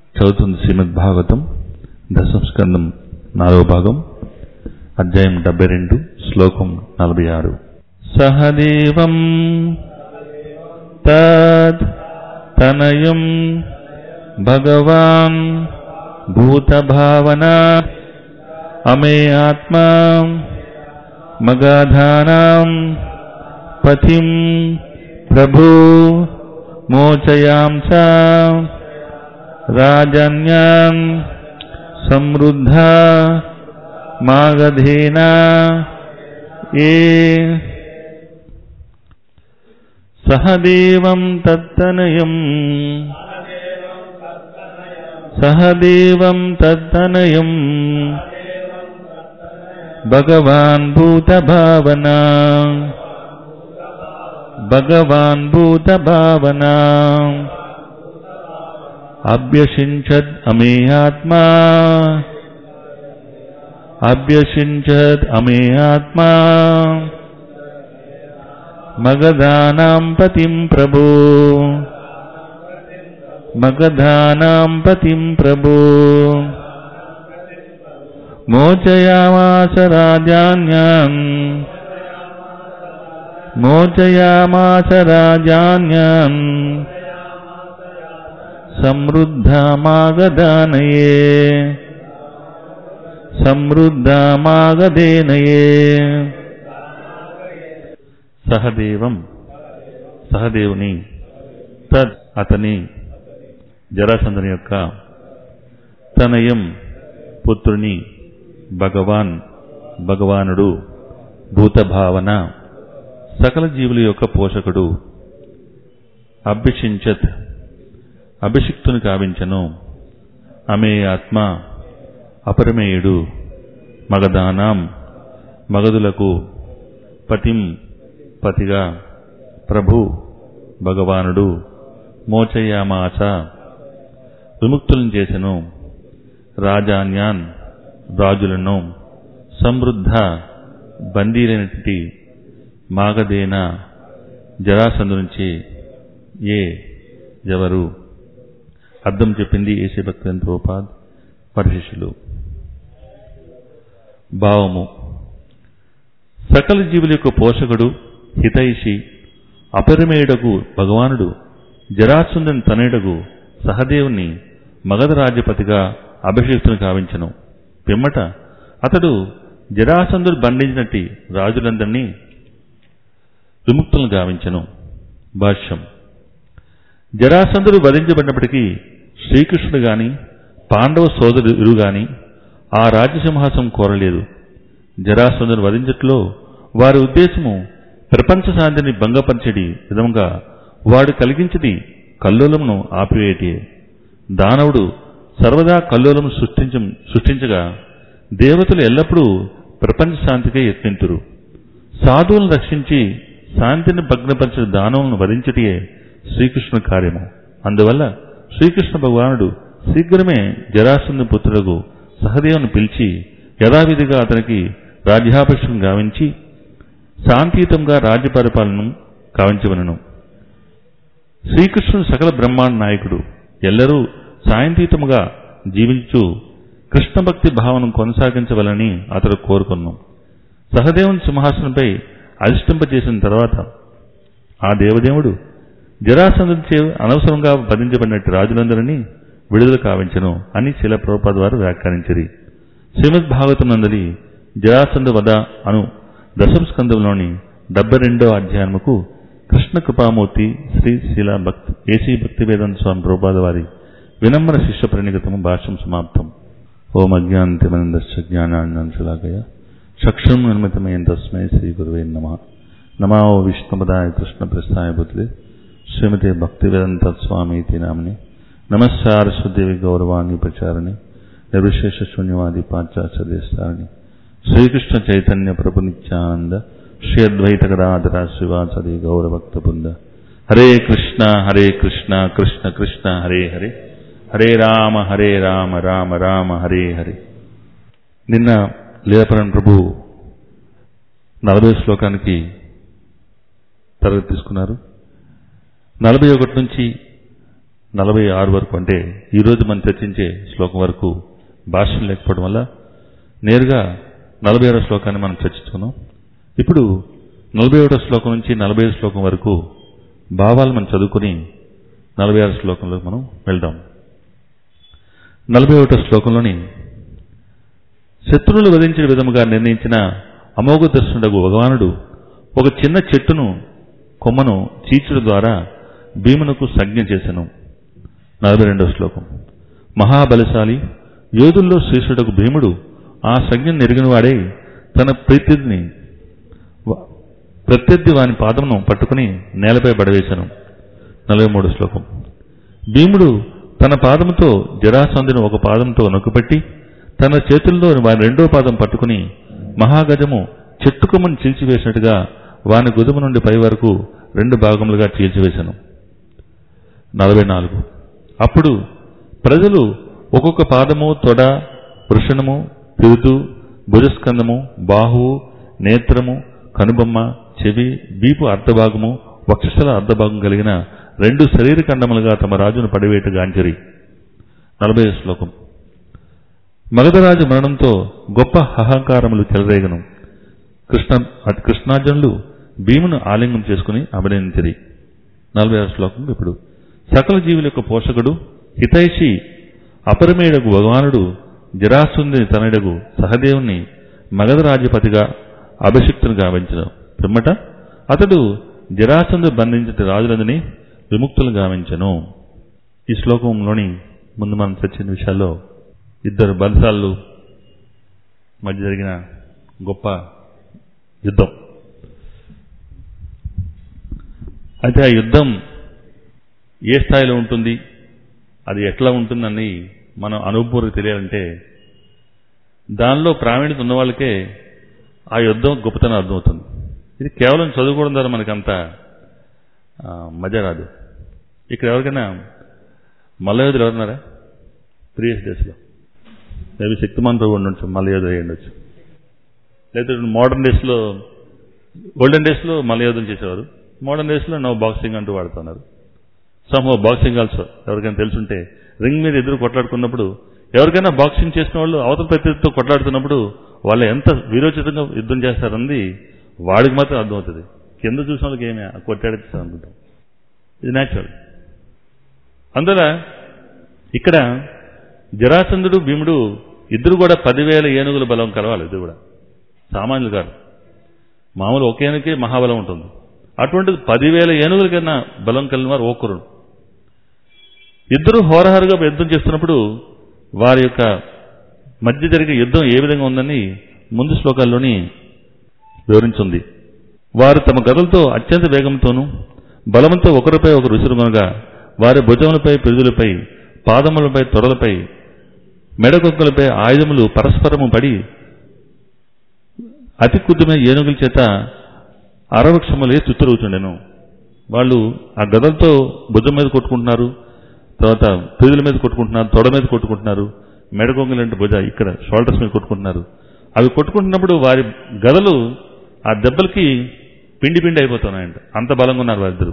చదువుతుంది శ్రీమద్ భాగవతం దశమ స్కందం నాలుగో భాగం అధ్యాయం డెబ్బై రెండు శ్లోకం నలభై ఆరు సహదేవం తద్ తనయం భగవాన్ భూతభావనా అమే ఆత్మా మగాధానాం పతిం ప్రభు మోచయాం చ రాజన్యాం సమృద్ధ మాగధేనా ఏ సహదేవం తత్తనయం సహదేవం తత్తనయం భగవాన్ భూతభావనా భగవాన్ భూతభావనా అభ్యసించద్ అమే ఆత్మా అభ్యసించద్ అమే ఆత్మా మగధానాం పతిం ప్రభో మగధానాం పతిం ప్రభో మోచయామాస రాజాన్యాం మోచయామాస రాజాన్యాం సమృద్ధమాగదానయే సమృద్ధమాగదేనయే సహదేవం సహదేవుని తద్ అతని జరాసంధని యొక్క తనయం పుత్రుని భగవాన్ భగవానుడు భూతభావన సకల జీవుల యొక్క పోషకుడు అభ్యసించత్ అభిషిక్తుని కావించను అమే ఆత్మ అపరమేయుడు మగదానాం మగదులకు పతిం పతిగా ప్రభు భగవానుడు మోచయామాచ విముక్తులను చేసెను రాజాన్యాన్ రాజులను సమృద్ధ బందీలైనటువంటి మాగదేన జరాసంధు నుంచి ఏ ఎవరు అర్థం చెప్పింది ఏసీ భక్తోపాద్ పరిశిష్యులు భావము సకల జీవుల యొక్క పోషకుడు హితైషి అపరిమేయుడకు భగవానుడు జరాసుందని తనయుడకు సహదేవుని మగధ రాజ్యపతిగా అభిషేక్తుని కావించను పిమ్మట అతడు జరాసంధుడు బంధించినట్టి రాజులందరినీ విముక్తులను గావించను భాష్యం జరాసంధుడు వధించబడినప్పటికీ శ్రీకృష్ణుడు గాని పాండవ సోదరుడు గాని ఆ రాజ్యసింహాసం కోరలేదు జరాసంధుని వధించట్లో వారి ఉద్దేశము ప్రపంచ శాంతిని భంగపరిచేది విధంగా వాడు కలిగించది కల్లోలమును ఆపివేయటే దానవుడు సర్వదా కల్లోలము సృష్టించ సృష్టించగా దేవతలు ఎల్లప్పుడూ ప్రపంచ శాంతికే యత్నింతురు సాధువులను రక్షించి శాంతిని భగ్నపరిచిన దానవులను వధించటే శ్రీకృష్ణుని కార్యము అందువల్ల శ్రీకృష్ణ భగవానుడు శీఘ్రమే జరాసంధ పుత్రులకు సహదేవుని పిలిచి యథావిధిగా అతనికి రాజ్యాభిషేకం గావించి శాంతియుతంగా రాజ్య పరిపాలన కావించవలను శ్రీకృష్ణుడు సకల బ్రహ్మాండ నాయకుడు ఎల్లరూ సాయంతీతముగా జీవించు కృష్ణ భక్తి భావన కొనసాగించవలని అతడు కోరుకున్నాం సహదేవుని సింహాసనంపై అధిష్టింపజేసిన తర్వాత ఆ దేవదేవుడు జరాసంధుచే అనవసరంగా వధించబడినట్టు రాజులందరినీ విడుదల కావించను అని శిల ప్రభుపాద వారు వ్యాఖ్యానించిరి శ్రీమద్ భాగవతం నందలి జరాసంధ వద అను దశమ స్కందంలోని డెబ్బై రెండో అధ్యాయముకు కృష్ణ కృపామూర్తి శ్రీ శీల భక్తి ఏసీ భక్తి వేదాంత స్వామి ప్రభుపాద వారి వినమ్ర శిష్య ప్రణిగతము భాష్యం సమాప్తం ఓం అజ్ఞాంతిమనందశ్చ జ్ఞానాంజలాగయ చక్షుం నిర్మితమైన తస్మై శ్రీ గురువే నమ నమా ఓ విష్ణుపదాయ కృష్ణ ప్రస్థాయ బుద్ధి శ్రీమతి భక్తి వేదంత స్వామి నామిని నమస్సారస్వదేవి గౌరవాన్ని ప్రచారణి నిర్విశేష శూన్యవాది పాశ్చాత్యదేశాన్ని శ్రీకృష్ణ చైతన్య ప్రభు నిత్యానంద శ్రీ అద్వైత గదాధర శ్రీవాసది గౌరభక్త బృంద హరే కృష్ణ హరే కృష్ణ కృష్ణ కృష్ణ హరే హరే హరే రామ హరే రామ రామ రామ హరే హరే నిన్న లీలాపరణ ప్రభు నలభై శ్లోకానికి తరగతి తీసుకున్నారు నలభై ఒకటి నుంచి నలభై ఆరు వరకు అంటే ఈరోజు మనం చర్చించే శ్లోకం వరకు భాష్యం లేకపోవడం వల్ల నేరుగా నలభై ఆరో శ్లోకాన్ని మనం చర్చించుకున్నాం ఇప్పుడు నలభై ఒకటో శ్లోకం నుంచి నలభై ఐదు శ్లోకం వరకు భావాలు మనం చదువుకుని నలభై ఆరు శ్లోకంలో మనం వెళ్దాం నలభై ఒకటో శ్లోకంలోని శత్రువులు వధించిన విధముగా నిర్ణయించిన అమోఘ దర్శనుడగు భగవానుడు ఒక చిన్న చెట్టును కొమ్మను చీచుడు ద్వారా భీమునకు సంజ్ఞ చేసెను నలభై రెండవ శ్లోకం మహాబలశాలి యోధుల్లో శ్రేష్ఠుడకు భీముడు ఆ సంజ్ఞను నెరిగినవాడే తన ప్రత్యర్థిని వ- ప్రత్యర్థి వాని పాదమును పట్టుకుని నేలపై పడవేశాను నలభై మూడు శ్లోకం భీముడు తన పాదముతో జరాసంధుని ఒక పాదంతో నొక్కుపెట్టి తన చేతుల్లో వాని రెండో పాదం పట్టుకుని మహాగజము చెట్టుకొమ్మను చీల్చివేసినట్టుగా వాని గుదుము నుండి పై వరకు రెండు భాగములుగా చీల్చివేశాను నలభై నాలుగు అప్పుడు ప్రజలు ఒక్కొక్క పాదము తొడ వృషణము పిరుదు భుజస్కందము బాహువు నేత్రము కనుబొమ్మ చెవి వీపు అర్ధభాగము వక్షస్థల అర్ధభాగం కలిగిన రెండు శరీర ఖండములుగా తమ రాజును పడివేట గాంచరి నలభై శ్లోకం మగధరాజు మరణంతో గొప్ప అహంకారములు చెలరేగను కృష్ణ అటు కృష్ణార్జునులు భీమును ఆలింగం చేసుకుని అభినందించిరి నలభై ఆరు శ్లోకం ఇప్పుడు సకల జీవుల యొక్క పోషకుడు హితైషి అపరమేయుడకు భగవానుడు జరాసుందిని తనయుడగు సహదేవుని మగధరాజ్యపతిగా అభిషిక్తుని గావించను పిమ్మట అతడు జరాసందు బంధించిన రాజులందని విముక్తులు గావించను ఈ శ్లోకంలోని ముందు మనం చర్చిన విషయాల్లో ఇద్దరు బంధాలు మధ్య జరిగిన గొప్ప యుద్ధం అయితే ఆ యుద్ధం ఏ స్థాయిలో ఉంటుంది అది ఎట్లా ఉంటుందని మనం అనుభూతికి తెలియాలంటే దానిలో ప్రావీణ్యత ఉన్న వాళ్ళకే ఆ యుద్ధం గొప్పతనం అర్థమవుతుంది ఇది కేవలం చదువుకోవడం ద్వారా మనకంత ఆ, మజా రాదు ఇక్కడ ఎవరికైనా మల్లయోధులు ఎవరున్నారా ప్రీవియస్ డేస్లో మేబీ శక్తిమాన్ ప్రభు ఉండొచ్చు మల్లయోధులు అయ్యి ఉండొచ్చు లేదా మోడర్న్ డేస్లో గోల్డెన్ డేస్లో మల్లయోధులు చేసేవారు మోడర్న్ డేస్లో నో బాక్సింగ్ అంటూ వాడుతున్నారు సమ్హో బాక్సింగ్ ఆల్సో ఎవరికైనా తెలుసుంటే రింగ్ మీద ఎదురు కొట్లాడుకున్నప్పుడు ఎవరికైనా బాక్సింగ్ చేసిన వాళ్ళు అవతల ప్రత్యర్థితో కొట్లాడుతున్నప్పుడు వాళ్ళు ఎంత వీరోచితంగా యుద్ధం చేస్తారన్నది వాడికి మాత్రం అర్థమవుతుంది కింద చూసిన వాళ్ళకి ఏమి కొట్టాడేస్తారు అనుకుంటాం ఇది న్యాచురల్ అందువల్ల ఇక్కడ జరాసంధుడు భీముడు ఇద్దరు కూడా పదివేల ఏనుగుల బలం కలవాలి ఇద్దరు కూడా సామాన్యులు కాదు మామూలు ఒక ఏనుకే మహాబలం ఉంటుంది అటువంటిది పదివేల ఏనుగుల కన్నా బలం కలిగిన వారు ఒకరు ఇద్దరు హోరహరుగా యుద్ధం చేస్తున్నప్పుడు వారి యొక్క మధ్య జరిగే యుద్ధం ఏ విధంగా ఉందని ముందు శ్లోకాల్లోని వివరించింది వారు తమ గదులతో అత్యంత వేగంతోనూ బలమంతో ఒకరిపై ఒకరు విసురుగొనగా వారి భుజములపై పిరుదులపై పాదములపై తొడలపై మెడకొక్కలపై ఆయుధములు పరస్పరము పడి అతి కుద్దుమైన ఏనుగుల చేత అరవృక్షములే చుట్టురుగుతుండెను వాళ్ళు ఆ గదలతో భుజం మీద కొట్టుకుంటున్నారు తర్వాత పిరుదుల మీద కొట్టుకుంటున్నారు తొడ మీద కొట్టుకుంటున్నారు మెడకొంగులంటే భుజ ఇక్కడ షోల్డర్స్ మీద కొట్టుకుంటున్నారు అవి కొట్టుకుంటున్నప్పుడు వారి గదలు ఆ దెబ్బలకి పిండి పిండి అయిపోతున్నాయంట అంత బలంగా ఉన్నారు వారిద్దరు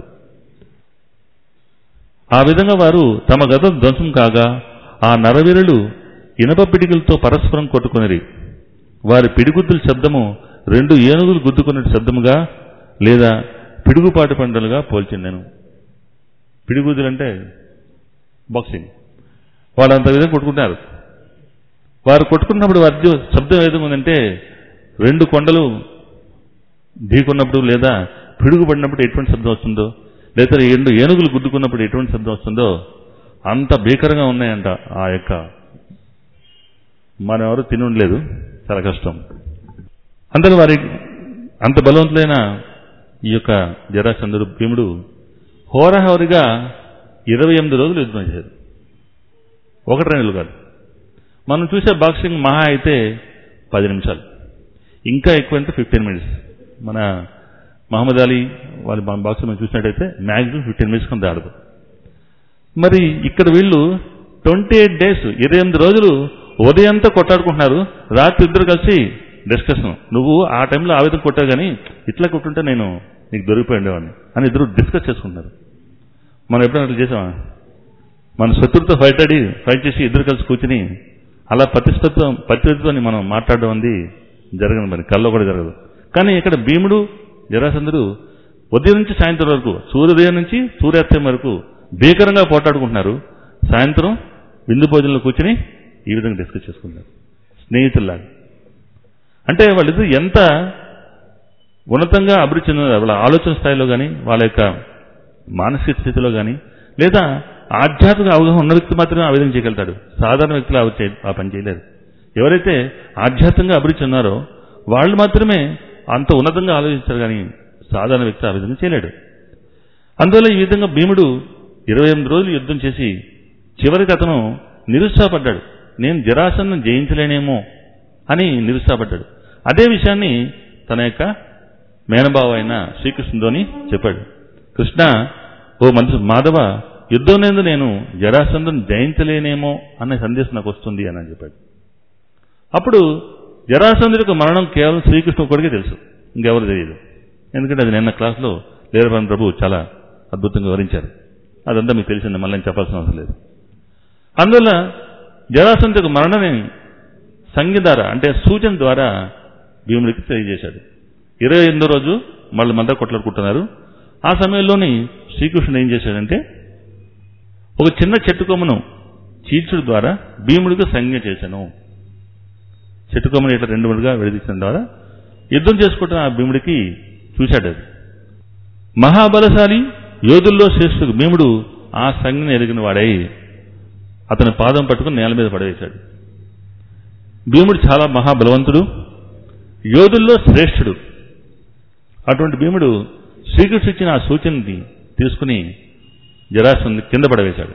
ఆ విధంగా వారు తమ గద ధ్వంసం కాగా ఆ నరవీరులు ఇనప పిడికిలతో పరస్పరం కొట్టుకునిరి వారి పిడిగుద్దుల శబ్దము రెండు ఏనుగులు గుద్దుకున్న శబ్దముగా లేదా పిడుగుపాటు పంటలుగా పోల్చిండెను పిడిగుద్దులంటే బాక్సింగ్ వాళ్ళు అంత విధంగా కొట్టుకుంటారు వారు కొట్టుకున్నప్పుడు వారి జో- శబ్దం ఏ విధంగా ఉందంటే రెండు కొండలు ఢీకొన్నప్పుడు లేదా పిడుగు పడినప్పుడు ఎటువంటి శబ్దం వస్తుందో లేదా రెండు ఏనుగులు గుద్దుకున్నప్పుడు ఎటువంటి శబ్దం వస్తుందో అంత భీకరంగా ఉన్నాయంట ఆ యొక్క మనం ఎవరు తిని ఉండలేదు చాలా కష్టం అందులో వారి అంత బలవంతులైన ఈ యొక్క జరాచంద్రుడు భీముడు హోరహోరిగా ఇరవై ఎనిమిది రోజులు యుద్ధం చేశారు ఒకటి రెండు కాదు మనం చూసే బాక్సింగ్ మహా అయితే పది నిమిషాలు ఇంకా ఎక్కువ అంటే ఫిఫ్టీన్ మినిట్స్ మన మహమ్మద్ అలీ వాళ్ళ మన బాక్సింగ్ మనం చూసినట్టయితే మ్యాక్సిమం ఫిఫ్టీన్ మినిట్స్ కొంత ఆడదు మరి ఇక్కడ వీళ్ళు ట్వంటీ ఎయిట్ డేస్ ఇరవై ఎనిమిది రోజులు ఉదయంతో కొట్టాడుకుంటున్నారు రాత్రి ఇద్దరు కలిసి డిస్కషన్ నువ్వు ఆ టైంలో ఆ విధంగా కొట్టావు కానీ ఇట్లా కొట్టుంటే నేను నీకు దొరికిపోయి ఉండేవాడిని అని ఇద్దరు డిస్కస్ చేసుకుంటున్నారు మనం ఎప్పుడైనా అట్లా చేసామా మన శత్రుతో ఫైట్ ఆడి ఫైట్ చేసి ఇద్దరు కలిసి కూర్చుని అలా ప్రతిష్టతో ప్రతిష్టతో మనం మాట్లాడడం అనేది జరగదు మరి కల్లో కూడా జరగదు కానీ ఇక్కడ భీముడు జరాసంధుడు ఉదయం నుంచి సాయంత్రం వరకు సూర్యోదయం నుంచి సూర్యాస్తం వరకు భీకరంగా పోటాడుకుంటున్నారు సాయంత్రం విందు భోజనంలో కూర్చుని ఈ విధంగా డిస్కస్ చేసుకుంటారు స్నేహితుల్లాగా అంటే వాళ్ళిద్దరు ఎంత ఉన్నతంగా అభివృద్ధి చెందిన వాళ్ళ ఆలోచన స్థాయిలో కానీ వాళ్ళ యొక్క మానసిక స్థితిలో కానీ లేదా ఆధ్యాత్మిక అవగాహన ఉన్న వ్యక్తి మాత్రమే ఆ విధంగా చేయగలుగుతాడు సాధారణ వ్యక్తులు ఆ చే- ఆ పని చేయలేరు ఎవరైతే ఆధ్యాత్మికంగా అభివృద్ధి చెందారో వాళ్ళు మాత్రమే అంత ఉన్నతంగా ఆలోచిస్తారు కానీ సాధారణ వ్యక్తి ఆ విధంగా చేయలేడు అందువల్ల ఈ విధంగా భీముడు ఇరవై ఎనిమిది రోజులు యుద్ధం చేసి చివరికి అతను నిరుత్సాహపడ్డాడు నేను జరాసంధం జయించలేనేమో అని నిరుత్సాహపడ్డాడు అదే విషయాన్ని తన యొక్క మేనబావ అయిన శ్రీకృష్ణుతోని చెప్పాడు కృష్ణ ఓ మనసు మాధవ యుద్ధం నేందు నేను జరాసంధం జయించలేనేమో అనే సందేశం నాకు వస్తుంది అని చెప్పాడు అప్పుడు జరాసంధుడి యొక్క మరణం కేవలం శ్రీకృష్ణ ఒక్కడికే తెలుసు ఇంకెవరు తెలియదు ఎందుకంటే అది నిన్న క్లాస్లో లేరపని ప్రభు చాలా అద్భుతంగా వివరించారు అదంతా మీకు తెలిసింది మళ్ళీ నేను చెప్పాల్సిన అవసరం లేదు అందువల్ల జరాసంధ యొక్క మరణమే సంజ్ఞ ద్వారా అంటే సూచన ద్వారా భీముడికి తెలియజేశాడు ఇరవై ఎనిమిదో రోజు మళ్ళీ మంద కొట్లాడుకుంటున్నారు ఆ సమయంలోని శ్రీకృష్ణుడు ఏం చేశాడంటే ఒక చిన్న చెట్టు కొమ్మను చీల్చుడు ద్వారా భీముడికి సంజ్ఞ చేశాను చెట్టు కొమ్మను ఇట్లా రెండు మూడుగా విడదీసిన ద్వారా యుద్ధం చేసుకుంటున్న ఆ భీముడికి చూశాడు అది మహాబలశాలి యోధుల్లో శ్రేష్ఠుడు భీముడు ఆ సంజ్ఞను ఎరిగిన వాడై అతని పాదం పట్టుకుని నేల మీద పడవేశాడు భీముడు చాలా మహాబలవంతుడు యోధుల్లో శ్రేష్ఠుడు అటువంటి భీముడు శ్రీకృష్ణుడు ఇచ్చిన ఆ సూచనని తీసుకుని జరాసంధి కింద పడవేశాడు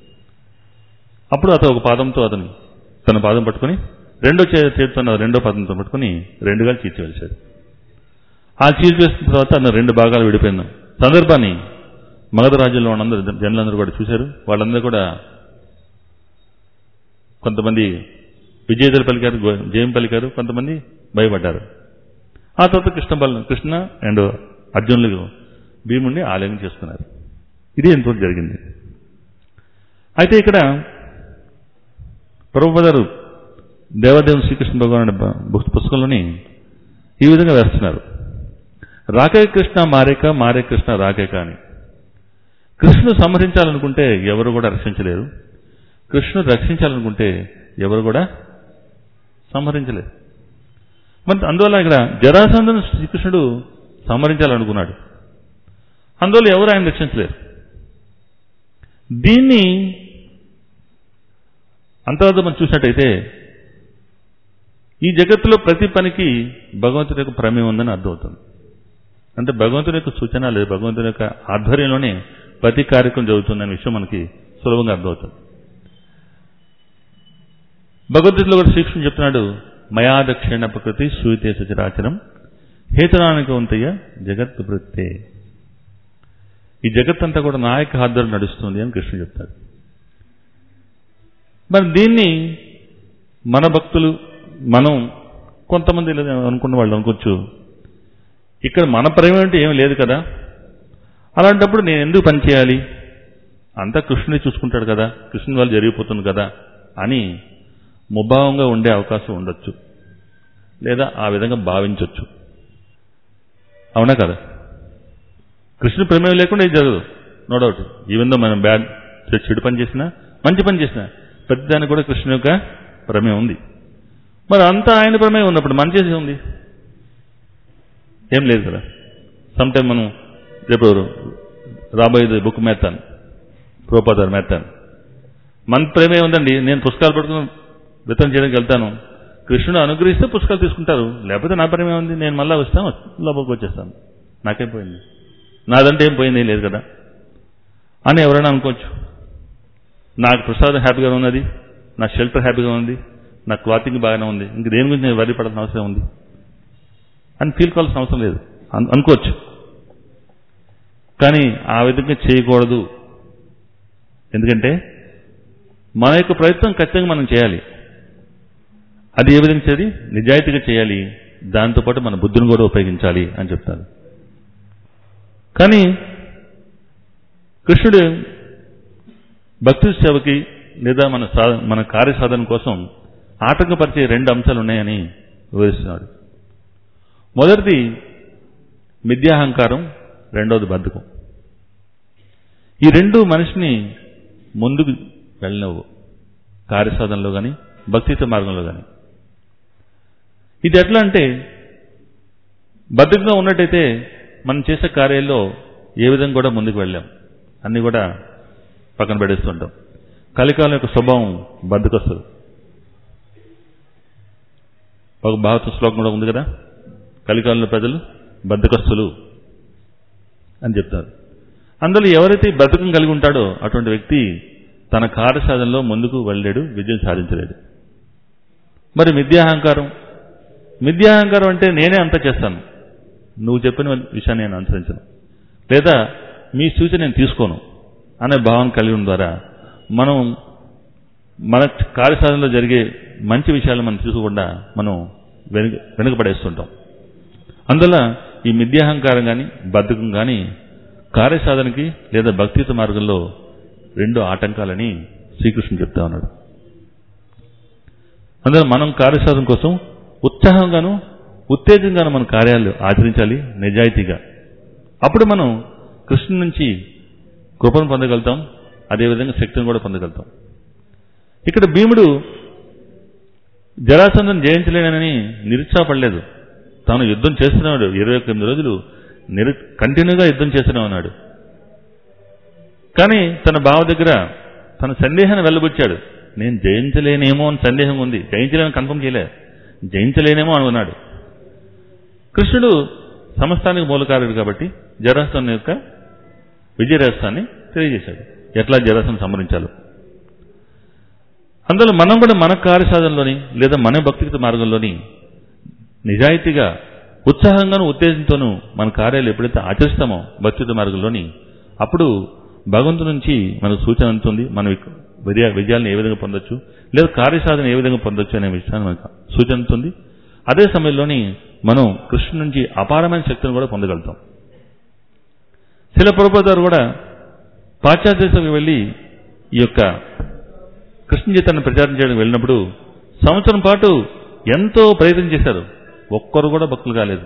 అప్పుడు అతను ఒక పాదంతో అతను తన పాదం పట్టుకుని రెండో చే- చేతితో రెండో పాదంతో పట్టుకుని రెండుగా చీల్చివేశాడు ఆ చీల్చివేసిన తర్వాత అతను రెండు భాగాలు విడిపోయింది సందర్భాన్ని మగధ రాజ్యంలో ఉన్నందరూ జనులందరూ కూడా చూశారు వాళ్ళందరూ కూడా కొంతమంది విజేతలు పలికారు గో- జయం పలికారు కొంతమంది భయపడ్డారు ఆ తర్వాత కృష్ణ బల కృష్ణ అండ్ అర్జునులు భీముడిని ఆలయం చేసుకున్నారు ఇది ఎంతో జరిగింది అయితే ఇక్కడ ప్రభుపదారు దేవదేవుని శ్రీకృష్ణ భగవానుడి బ- బుక్- పుస్తకంలోని ఈ విధంగా వేస్తున్నారు రాకే కృష్ణ మారేక మారే కృష్ణ రాకేక అని కృష్ణుడు సంహరించాలనుకుంటే ఎవరు కూడా రక్షించలేరు కృష్ణుడు రక్షించాలనుకుంటే ఎవరు కూడా సంహరించలేరు మరి అందువల్ల ఇక్కడ జరాసంధను శ్రీకృష్ణుడు సంహరించాలనుకున్నాడు అందువల్ల ఎవరు ఆయన రక్షించలేరు దీన్ని అంతర్గత మనం చూసినట్టయితే ఈ జగత్తులో ప్రతి పనికి భగవంతుడి యొక్క ప్రమేయం ఉందని అర్థమవుతుంది అంటే భగవంతుడి యొక్క సూచన లేదు భగవంతుడి యొక్క ఆధ్వర్యంలోనే ప్రతి కార్యక్రమం జరుగుతుందనే విషయం మనకి సులభంగా అర్థమవుతుంది భగవద్గీతలో కూడా శ్రీకృష్ణుడు చెప్తున్నాడు మయా దక్షిణ ప్రకృతి సూయితే సచరాచరం హేతునానికవంతయ్య జగత్ వృత్తే ఈ జగత్తంతా కూడా నా యొక్క ఆధ్వర్యం నడుస్తుంది అని కృష్ణుడు చెప్తాడు మరి దీన్ని మన భక్తులు మనం కొంతమంది ఇలా అనుకున్న వాళ్ళు అనుకోవచ్చు ఇక్కడ మన ప్రేమ అంటే ఏం లేదు కదా అలాంటప్పుడు నేను ఎందుకు పని చేయాలి అంతా కృష్ణుని చూసుకుంటాడు కదా కృష్ణుని వాళ్ళు జరిగిపోతుంది కదా అని ముభావంగా ఉండే అవకాశం ఉండొచ్చు లేదా ఆ విధంగా భావించవచ్చు అవునా కదా కృష్ణుని ప్రమేయం లేకుండా ఇది జరగదు నో డౌట్ ఈవెన్ దో మనం బ్యాడ్ చెడు పని చేసినా మంచి పని చేసినా ప్రతిదానికి కూడా కృష్ణుని యొక్క ప్రమేయం ఉంది మరి అంతా ఆయన ప్రమేయం ఉన్నప్పుడు మన చేసి ఉంది ఏం లేదు కదా సమ్ టైం మనం రేపు రాబోయేది బుక్ మేత్తాను ప్రోపాదారు మేత్తాను మన ప్రేమే ఉందండి నేను పుస్తకాలు పట్టుకుని వితరణ చేయడానికి వెళ్తాను కృష్ణుడు అనుగ్రహిస్తే పుస్తకాలు తీసుకుంటారు లేకపోతే నా ప్రేమే ఉంది నేను మళ్ళీ వస్తాను లోపలికి వచ్చేస్తాను నాకేం పోయింది నాదంటే ఏం పోయింది లేదు కదా అని ఎవరైనా అనుకోవచ్చు నాకు ప్రసాదం హ్యాపీగా ఉన్నది నా షెల్టర్ హ్యాపీగా ఉంది నా క్లాతింగ్ బాగానే ఉంది ఇంక దేని గురించి నేను వరి పడాల్సిన అవసరం ఉంది అని ఫీల్ కావాల్సిన అవసరం లేదు అను- అనుకోవచ్చు కానీ ఆ విధంగా చేయకూడదు ఎందుకంటే మన యొక్క ప్రయత్నం ఖచ్చితంగా మనం చేయాలి అది ఏ విధంగా చేయాలి నిజాయితీగా చేయాలి దాంతోపాటు మన బుద్ధిని కూడా ఉపయోగించాలి అని చెప్తారు కానీ కృష్ణుడు భక్తి సేవకి లేదా మన సా మన కార్యసాధన కోసం ఆటంకపరిచే రెండు అంశాలు ఉన్నాయని వివరిస్తున్నాడు మొదటిది మిథ్యాహంకారం రెండవది బద్ధకం ఈ రెండు మనిషిని ముందుకు వెళ్ళినవు కార్యసాధనలో కానీ భక్తిత మార్గంలో కానీ ఇది ఎట్లా అంటే బద్ధకంగా ఉన్నట్టయితే మనం చేసే కార్యాల్లో ఏ విధంగా కూడా ముందుకు వెళ్ళాం అన్ని కూడా పక్కన పెడేస్తుంటాం కలికాలం యొక్క స్వభావం బద్దకొస్తుంది ఒక భావత శ్లోకం కూడా ఉంది కదా కలికాలంలో ప్రజలు బద్దకస్తులు అని చెప్తారు అందులో ఎవరైతే ఈ బద్ధకం కలిగి ఉంటాడో అటువంటి వ్యక్తి తన కార్యసాధనలో ముందుకు వెళ్ళలేడు విజయం సాధించలేడు మరి మిథ్యాహంకారం మిథ్యాహంకారం అంటే నేనే అంతా చేస్తాను నువ్వు చెప్పిన విషయాన్ని నేను అనుసరించను లేదా మీ సూచన నేను తీసుకోను అనే భావన కలిగి ఉండడం ద్వారా మనం మన కార్యసాధనలో జరిగే మంచి విషయాలు మనం తీసుకోకుండా మనం వెనుక వెనుకపడేస్తుంటాం అందువల్ల ఈ మిథ్యాహంకారం కానీ బద్ధకం కానీ కార్యసాధనకి లేదా భక్తియుత మార్గంలో రెండు ఆటంకాలని శ్రీకృష్ణుడు చెప్తా ఉన్నాడు అందువల్ల మనం కార్యసాధన కోసం ఉత్సాహంగాను ఉత్తేజంగాను మన కార్యాలు ఆచరించాలి నిజాయితీగా అప్పుడు మనం కృష్ణు నుంచి కృపను పొందగలుగుతాం అదేవిధంగా శక్తిని కూడా పొందగలుగుతాం ఇక్కడ భీముడు జరాసంధను జయించలేనని నిరుత్సాహపడలేదు తాను యుద్ధం చేస్తున్నాడు ఇరవై ఒక్క ఎనిమిది రోజులు నిరు కంటిన్యూగా యుద్ధం చేస్తూనే ఉన్నాడు కానీ తన బావ దగ్గర తన సందేహాన్ని వెళ్ళబుచ్చాడు నేను జయించలేనేమో అని సందేహం ఉంది జయించలేని కన్ఫర్మ్ చేయలే జయించలేనేమో అనుకున్నాడు కృష్ణుడు సమస్తానికి మూలకారుడు కాబట్టి జరాసన్ యొక్క విజయరహస్యాన్ని తెలియజేశాడు ఎట్లా జరాసను సంహరించాలో అందులో మనం కూడా మన కార్యసాధనలోని లేదా మన భక్తిగత మార్గంలోని నిజాయితీగా ఉత్సాహంగాను ఉత్తేజంతోనూ మన కార్యాలు ఎప్పుడైతే ఆచరిస్తామో భక్తిగత మార్గంలోని అప్పుడు భగవంతు నుంచి మనకు సూచన అందుతుంది మన విజయ విజయాలను ఏ విధంగా పొందొచ్చు లేదా కార్యసాధన ఏ విధంగా పొందొచ్చు అనే విషయాన్ని మనకు సూచన అందుతుంది అదే సమయంలోని మనం కృష్ణ నుంచి అపారమైన శక్తిని కూడా పొందగలుగుతాం శిల ప్రభుపాదారు కూడా పాశ్చాత్య దేశాలకు వెళ్ళి ఈ యొక్క కృష్ణ చైతన్య ప్రచారం చేయడం వెళ్ళినప్పుడు సంవత్సరం పాటు ఎంతో ప్రయత్నం చేశారు ఒక్కరు కూడా భక్తులు కాలేదు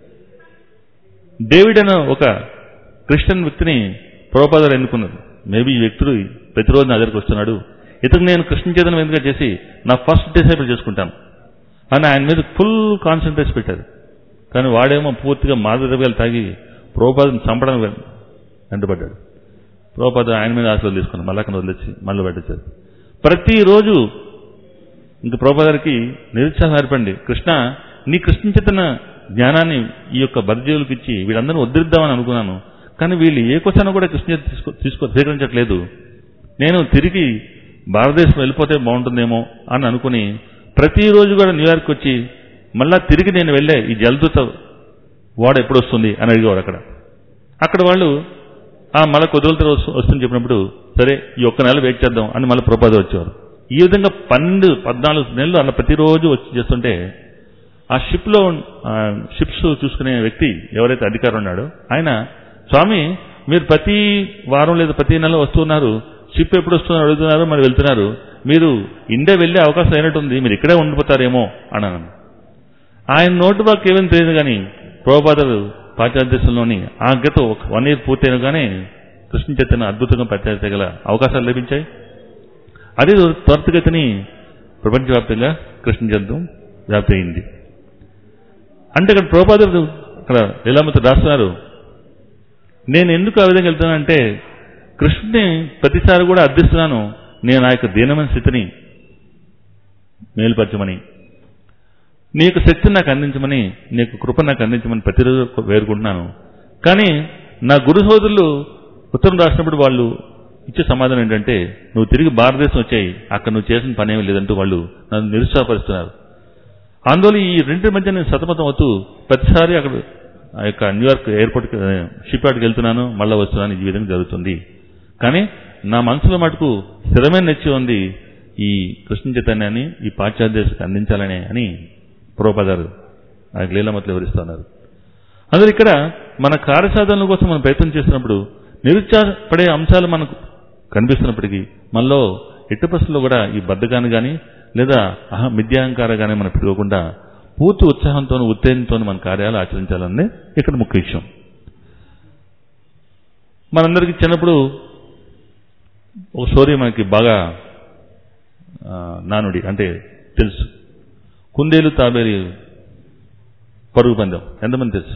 డేవిడ్ అనే ఒక క్రిస్టియన్ వ్యక్తిని ప్రభుపాదారు ఎన్నుకున్నారు మేబీ ఈ వ్యక్తుడు ప్రతిరోజు నా దగ్గరికి వస్తున్నాడు ఇతను నేను కృష్ణ చైతన్యం ఎందుకు చేసి నా ఫస్ట్ డిసైపుల్ చేసుకుంటాను అని ఆయన మీద ఫుల్ కాన్సన్ట్రేషన్ పెట్టారు కానీ వాడేమో పూర్తిగా మాదద్రవ్యాలు తాగి ప్రభుపాదం చంపడం వెంటబడ్డాడు ప్రభుపాద ఆయన మీద ఆశలు తీసుకున్నాడు మళ్ళీ అక్కడ వదిలేసి మళ్ళీ పెట్టించారు ప్రతిరోజు ఇంక ప్రభుపాదారికి నిరుత్సాహం ఏర్పండి కృష్ణ నీ కృష్ణ చైతన్య జ్ఞానాన్ని ఈ యొక్క బర్జీవులకు ఇచ్చి వీళ్ళందరూ ఉద్ధరిద్దామని అనుకున్నాను కానీ వీళ్ళు ఏ క్వశ్చన్ కూడా కృష్ణ తీసుకో తీసుకో స్వీకరించట్లేదు నేను తిరిగి భారతదేశం వెళ్ళిపోతే బాగుంటుందేమో అని అనుకుని ప్రతిరోజు కూడా న్యూయార్క్ వచ్చి మళ్ళా తిరిగి నేను వెళ్ళే ఈ జలదూత వాడు ఎప్పుడు వస్తుంది అని అడిగేవారు అక్కడ అక్కడ వాళ్ళు ఆ మళ్ళీ కొద్ది రోజుల తర్వాత వస్తుంది చెప్పినప్పుడు సరే ఈ ఒక్క నెల వెయిట్ చేద్దాం అని మళ్ళీ ప్రపోజల్ వచ్చేవారు ఈ విధంగా పన్నెండు పద్నాలుగు నెలలు అలా ప్రతిరోజు వచ్చి చేస్తుంటే ఆ షిప్లో షిప్స్ చూసుకునే వ్యక్తి ఎవరైతే అధికారం ఉన్నాడో ఆయన స్వామి మీరు ప్రతి వారం లేదా ప్రతి నెల వస్తున్నారు షిప్ ఎప్పుడు వస్తున్నారు అడుగుతున్నారు మరి వెళ్తున్నారు మీరు ఇండియా వెళ్ళే అవకాశం అయినట్టుంది మీరు ఇక్కడే ఉండిపోతారేమో అన్నాను ఆయన నోటు బాక్ ఏమని తెలియదు కానీ ప్రభుపాదలు పాశ్చాత్య దేశంలోని ఆ గత ఒక వన్ ఇయర్ పూర్తయినగానే కృష్ణ చైతన్య అద్భుతంగా ప్రత్యేకత గల అవకాశాలు లభించాయి అదే త్వరితగతిని ప్రపంచవ్యాప్తంగా కృష్ణ చైతన్యం వ్యాప్తి అయింది అంటే ఇక్కడ ప్రభుపాదులు అక్కడ లీలామతి రాస్తున్నారు నేను ఎందుకు ఆ విధంగా వెళ్తున్నానంటే కృష్ణుని ప్రతిసారి కూడా అర్థిస్తున్నాను నేను ఆ యొక్క దీనమైన స్థితిని మేలుపరచమని నీ యొక్క శక్తిని నాకు అందించమని నీ యొక్క కృప నాకు అందించమని ప్రతిరోజు వేరుకుంటున్నాను కానీ నా గురు సోదరులు ఉత్తరం రాసినప్పుడు వాళ్ళు ఇచ్చే సమాధానం ఏంటంటే నువ్వు తిరిగి భారతదేశం వచ్చాయి అక్కడ నువ్వు చేసిన పని ఏమీ లేదంటూ వాళ్ళు నన్ను నిరుత్సాహపరుస్తున్నారు అందువల్ల ఈ రెండింటి మధ్య నేను సతమతం అవుతూ ప్రతిసారి అక్కడ ఆ యొక్క న్యూయార్క్ ఎయిర్పోర్ట్ షిప్ యార్డ్కి వెళ్తున్నాను మళ్ళీ వస్తున్నాను ఈ విధంగా జరుగుతుంది కానీ నా మనసులో మటుకు స్థిరమైన నచ్చి ఉంది ఈ కృష్ణ చైతన్యాన్ని ఈ పాశ్చాత్య దేశకు అందించాలని అని పూర్వపదారు ఆ లీలామతులు వివరిస్తున్నారు అందులో ఇక్కడ మన కార్యసాధనల కోసం మనం ప్రయత్నం చేసినప్పుడు నిరుత్సాహపడే అంశాలు మనకు కనిపిస్తున్నప్పటికీ మనలో ఎట్టి పరిస్థితుల్లో కూడా ఈ బద్ధకాన్ని కానీ లేదా అహ మిథ్యాహంకారం కానీ మనం పెట్టుకోకుండా పూర్తి ఉత్సాహంతో ఉత్తేజంతో మన కార్యాలు ఆచరించాలన్నదే ఇక్కడ ముఖ్య విషయం మనందరికీ చిన్నప్పుడు ఒక స్టోరీ మనకి బాగా ఆ, నానుడి అంటే తెలుసు కుందేలు తాబేలు పరుగు పందెం ఎంతమంది తెలుసు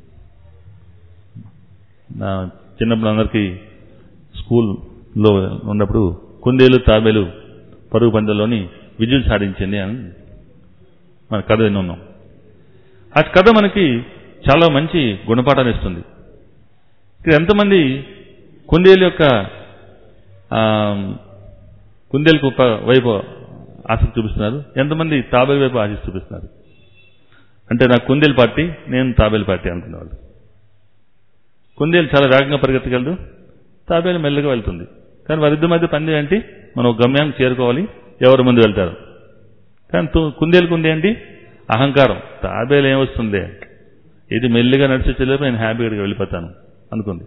నా చిన్నప్పుడు అందరికీ స్కూల్లో ఉన్నప్పుడు కుందేలు తాబేలు పరుగు పందెంలోని విజయం సాధించింది అని మన కథ విని ఉన్నాం ఆ కథ మనకి చాలా మంచి గుణపాఠాన్ని ఇస్తుంది ఇక్కడ ఎంతమంది కుందేలు యొక్క ఆ, కుందేలు వైపు ఆసక్తి చూపిస్తున్నారు ఎంతమంది తాబేలు వైపు ఆసక్తి చూపిస్తున్నారు అంటే నాకు కుందేలు పార్టీ నేను తాబేలు పార్టీ అనుకునేవాళ్ళు కుందేలు చాలా వేగంగా పరిగెత్తగలదు తాబేలు మెల్లగా వెళ్తుంది కానీ వారిద్దరి మధ్య పందెం ఏంటి మనం ఒక గమ్యానికి చేరుకోవాలి ఎవరు ముందు వెళ్తారు కానీ తు- కుందేలుకు ఉంది ఏంటి అహంకారం తాబేలు ఏమొస్తుంది ఇది మెల్లిగా నడిచే చెల్లిపోయి నేను హ్యాపీగా వెళ్ళిపోతాను అనుకుంది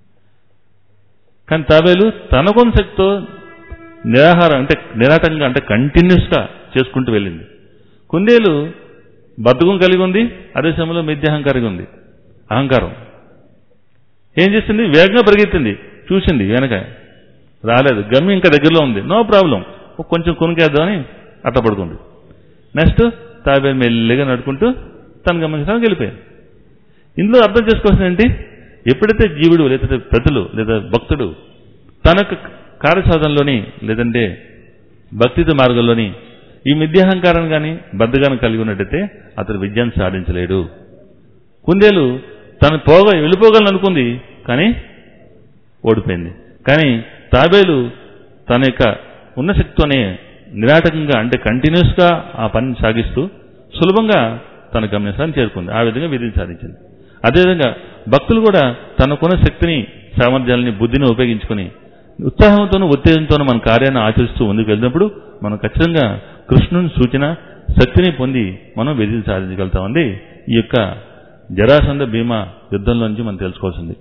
కానీ తాబేలు తనకొన్న శక్తితో నిరాహారం అంటే నిరాటంగా అంటే కంటిన్యూస్గా చేసుకుంటూ వెళ్ళింది కుందేలు బద్ధకం కలిగి ఉంది అదే సమయంలో మిథ్యాహంకారంగా ఉంది అహంకారం ఏం చేసింది వేగంగా పరిగెత్తింది చూసింది వెనక రాలేదు గమ్యం ఇంకా దగ్గరలో ఉంది నో ప్రాబ్లం కొంచెం కొనుకేద్దామని అట్ట పడుకుంది నెక్స్ట్ తాబేలు మెల్లిగా నడుకుంటూ తన గమనించడానికి వెళ్ళిపోయింది ఇందులో అర్థం చేసుకోవాల్సింది ఏంటి ఎప్పుడైతే జీవుడు లేదా ప్రజలు లేదా భక్తుడు తన యొక్క కార్యసాధనలోని లేదంటే భక్తిత మార్గంలోని ఈ మిథ్యాహంకారం కానీ బద్దగానం కలిగి ఉన్నట్టయితే అతడు విజయాన్ని సాధించలేడు కుందేలు తను పోగ వెళ్ళిపోగలను అనుకుంది కానీ ఓడిపోయింది కానీ తాబేలు తన యొక్క ఉన్న శక్తితోనే నిరాటకంగా అంటే కంటిన్యూస్గా ఆ పనిని సాగిస్తూ సులభంగా తన గమ్యస్థానం చేరుకుంది ఆ విధంగా విధిని సాధించింది అదేవిధంగా భక్తులు కూడా తనకున్న శక్తిని సామర్థ్యాలని బుద్ధిని ఉపయోగించుకొని ఉత్సాహంతోనూ ఉత్తేజంతోనూ మన కార్యాన్ని ఆచరిస్తూ ముందుకు వెళ్ళినప్పుడు మనం ఖచ్చితంగా కృష్ణుని సూచన శక్తిని పొంది మనం విధిని సాధించగలుగుతామండి ఈ యొక్క జరాసంధ భీమా యుద్ధంలో నుంచి మనం తెలుసుకోవాల్సింది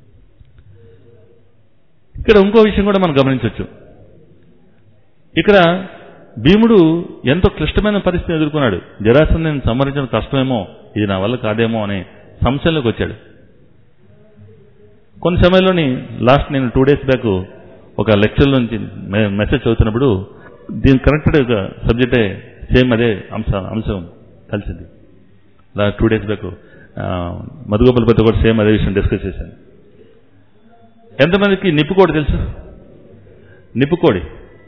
ఇక్కడ ఇంకో విషయం కూడా మనం గమనించవచ్చు ఇక్కడ భీముడు ఎంతో క్లిష్టమైన పరిస్థితిని ఎదుర్కొన్నాడు జరాసంధని సంహరించడం కష్టమేమో ఇది నా వల్ల కాదేమో అనే సంశయంలోకి వచ్చాడు కొన్ని సమయంలోని లాస్ట్ నేను టూ డేస్ బ్యాక్ ఒక లెక్చర్ నుంచి మె- మెసేజ్ చదువుతున్నప్పుడు దీని కనెక్టెడ్ ఒక సబ్జెక్టే సేమ్ అదే అంశ అంశం కలిసింది last two days back Madhugopalapathi కూడా సేమ్ అదే విషయం డిస్కస్ చేశాను ఎంతమందికి నిప్పుకోడి తెలుసు నిప్పుకోడి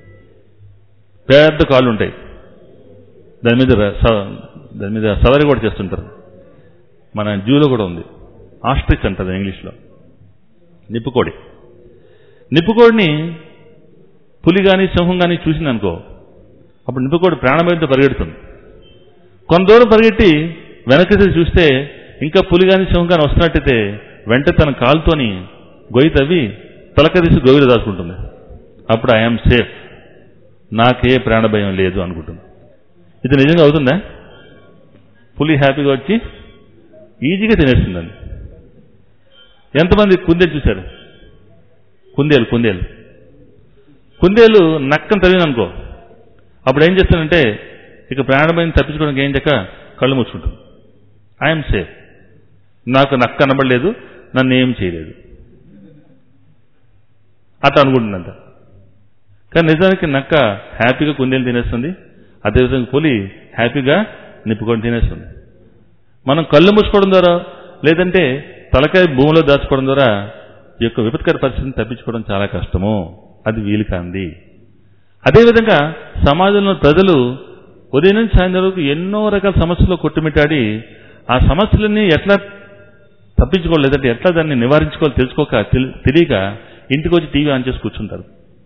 పెద్ద కాళ్ళు ఉంటాయి దాని మీద ర- స- దాని మీద సవారీ కూడా చేస్తుంటారు మన జూలో కూడా ఉంది ఆస్ట్రిచ్ అంటారు ఇంగ్లీష్లో నిప్పుకోడి నిప్పుకోడిని పులి కానీ సింహం కానీ చూసిందనుకో అప్పుడు నిప్పుకోడి ప్రాణభయంతో పరిగెడుతుంది కొంత దూరం పరిగెట్టి వెనక్కి తిరిగి చూస్తే ఇంకా పులి కానీ సింహం కానీ వస్తున్నట్టయితే వెంట తన కాలుతోని గొయ్యి తవ్వి తలక తీసి గొయ్యిలో దాచుకుంటుంది అప్పుడు ఐఎమ్ సేఫ్ నాకే ప్రాణభయం లేదు అనుకుంటుంది ఇది నిజంగా అవుతుందా పులి హ్యాపీగా వచ్చి ఈజీగా తినేస్తుందండి ఎంతమంది కుందేలు చూశారు కుందేలు కుందేలు కుందేలు నక్కను తవ్విందనుకో అప్పుడు ఏం చేస్తానంటే ఇక ప్రాణభయం తప్పించుకోవడానికి ఏం చెక్క కళ్ళు మూసుకుంటుంది ఐఎమ్ సేఫ్ నాకు నక్క కనబడలేదు నన్ను ఏం చేయలేదు అట్లా అనుకుంటుందంట కానీ నిజానికి నక్క హ్యాపీగా కుందేలు తినేస్తుంది అదేవిధంగా పులి హ్యాపీగా నిప్పుకొని తినేస్తుంది మనం కళ్ళు మూసుకోవడం ద్వారా లేదంటే తలకాయ భూమిలో దాచుకోవడం ద్వారా ఈ యొక్క విపత్కర పరిస్థితిని తప్పించుకోవడం చాలా కష్టము అది వీలు కాంది అదేవిధంగా సమాజంలో ప్రజలు ఉదయం నుంచి సాయంత్రం వరకు ఎన్నో రకాల సమస్యలు కొట్టుమిట్టాడి ఆ సమస్యలన్నీ ఎట్లా తప్పించుకోవాలి లేదంటే ఎట్లా దాన్ని నివారించుకోవాలి తెలుసుకోక తెలి- తెలియక ఇంటికి వచ్చి టీవీ ఆన్ చేసి కూర్చుంటారు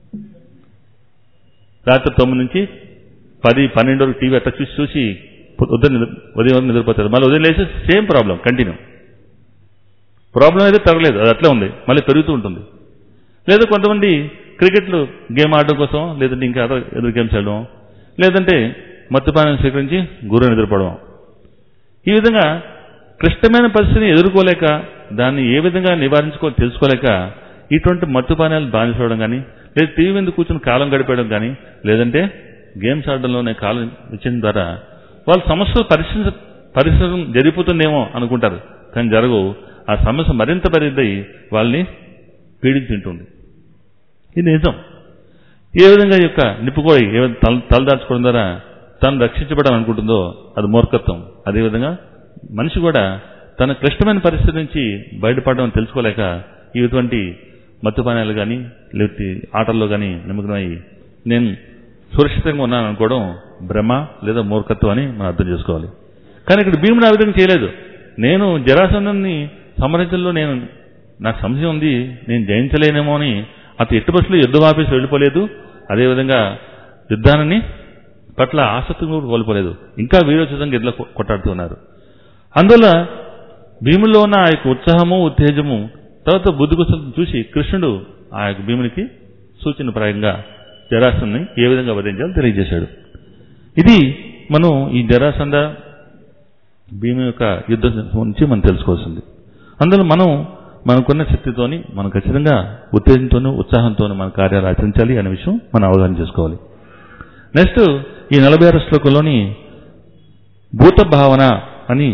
రాత్రి తొమ్మిది నుంచి పది పన్నెండు వరకు టీవీ అట్లా చూసి చూసి ఉదయం నిద్ర ఉదయం వరకు నిద్రపోతారు మళ్ళీ ఉదయం లేచి సేమ్ ప్రాబ్లం కంటిన్యూ ప్రాబ్లం అయితే తగ్గలేదు అది అట్లా ఉంది మళ్ళీ పెరుగుతూ ఉంటుంది లేదా కొంతమంది క్రికెట్లు గేమ్ ఆడడం కోసం లేదంటే ఇంకా అదర్ ఎదురు గేమ్స్ ఆడడం లేదంటే మద్యపానం స్వీకరించి గురు నిద్రపోవడం ఈ విధంగా క్లిష్టమైన పరిస్థితిని ఎదుర్కోలేక దాన్ని ఏ విధంగా నివారించుకో తెలుసుకోలేక ఇటువంటి మత్తుపానాలు బానిసవడం కానీ లేదు టీవీ మీద కూర్చుని కాలం గడిపేయడం కానీ లేదంటే గేమ్స్ ఆడడంలోనే కాలం ఇచ్చిన ద్వారా వాళ్ళ సమస్యలు పరిశీలి పరిశ్రమ జరిగిపోతుందేమో అనుకుంటారు కానీ జరగవు ఆ సమస్య మరింత పరిద్దై వాళ్ళని పీడించుంటుంది ఇది నిజం ఏ విధంగా ఈ యొక్క నిప్పుకోయి ఏ విధంగా తల తలదాచుకోవడం ద్వారా తను రక్షించబడాలని అనుకుంటుందో అది మూర్ఖత్వం అదేవిధంగా మనిషి కూడా తన క్లిష్టమైన పరిస్థితి నుంచి బయటపడడం తెలుసుకోలేక ఇటువంటి మద్యపానాలు కానీ లేకపోతే ఆటల్లో కానీ నిమగ్నమై నేను సురక్షితంగా ఉన్నాను అనుకోవడం భ్రమ లేదా మూర్ఖత్వం అని మనం అర్థం చేసుకోవాలి కానీ ఇక్కడ భీముడు ఆ విధంగా చేయలేదు నేను జరాసంధాన్ని సంహరించడంలో నేను నాకు సంశయం ఉంది నేను జయించలేనేమో అని అతను ఎట్టి బస్సులో యుద్ధం ఆపేసి వెళ్ళిపోలేదు అదేవిధంగా యుద్ధాన్ని పట్ల ఆసక్తి కూడా కోల్పోలేదు ఇంకా వీరోచితంగా ఎట్లా కొట్టాడుతున్నారు అందువల్ల భీముల్లో ఉన్న ఆ యొక్క ఉత్సాహము ఉత్తేజము తర్వాత బుద్ధికుశలం చూసి కృష్ణుడు ఆ యొక్క భీమునికి సూచనప్రాయంగా జరాసంని ఏ విధంగా వధించాలో తెలియజేశాడు ఇది మనం ఈ జరాసంద భీము యొక్క యుద్ధం నుంచి మనం తెలుసుకోవాల్సింది అందులో మనం మనకున్న శక్తితోని మనం ఖచ్చితంగా ఉత్తేజంతోనూ ఉత్సాహంతోనూ మన కార్యాలు ఆచరించాలి అనే విషయం మనం అవగాహన చేసుకోవాలి నెక్స్ట్ ఈ నలభై ఆరు శ్లోకంలోని భూత భావన అని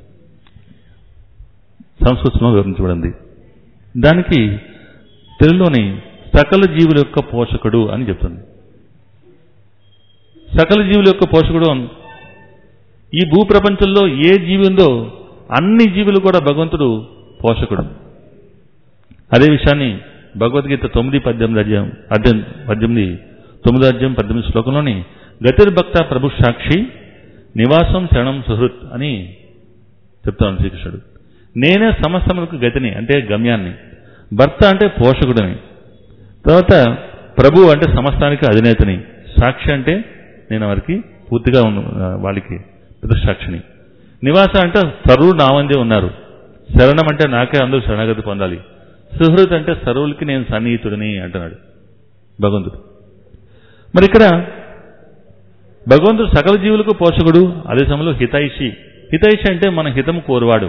సంస్కృతంలో వివరించబడింది దానికి తెలుగులోని సకల జీవుల యొక్క పోషకుడు అని చెప్తుంది సకల జీవుల యొక్క పోషకుడు అన్- ఈ భూప్రపంచంలో ఏ జీవి ఉందో అన్ని జీవులు కూడా భగవంతుడు పోషకుడు అదే విషయాన్ని భగవద్గీత తొమ్మిది పద్దెనిమిది అధ్యాయం అధ్యాయం పద్దెనిమిది తొమ్మిది అధ్యాయం పద్దెనిమిది శ్లోకంలోని గతిర్భక్త ప్రభు సాక్షి నివాసం శరణం సుహృత్ అని చెప్తాను శ్రీకృష్ణుడు నేనే సమస్తములకు గతిని అంటే గమ్యాన్ని భర్త అంటే పోషకుడిని తర్వాత ప్రభు అంటే సమస్తానికి అధినేతని సాక్షి అంటే నేను వారికి పూర్తిగా ఉన్న వాళ్ళకి ప్రతిసాక్షిని నివాస అంటే సర్వులు నా వందే ఉన్నారు శరణం అంటే నాకే అందరూ శరణగతి పొందాలి సుహృత్ అంటే సర్వులకి నేను సన్నిహితుడిని అంటున్నాడు భగవంతుడు మరి ఇక్కడ భగవంతుడు సకల జీవులకు పోషకుడు అదే సమయంలో హితైషి హితైషి అంటే మన హితము కోరువాడు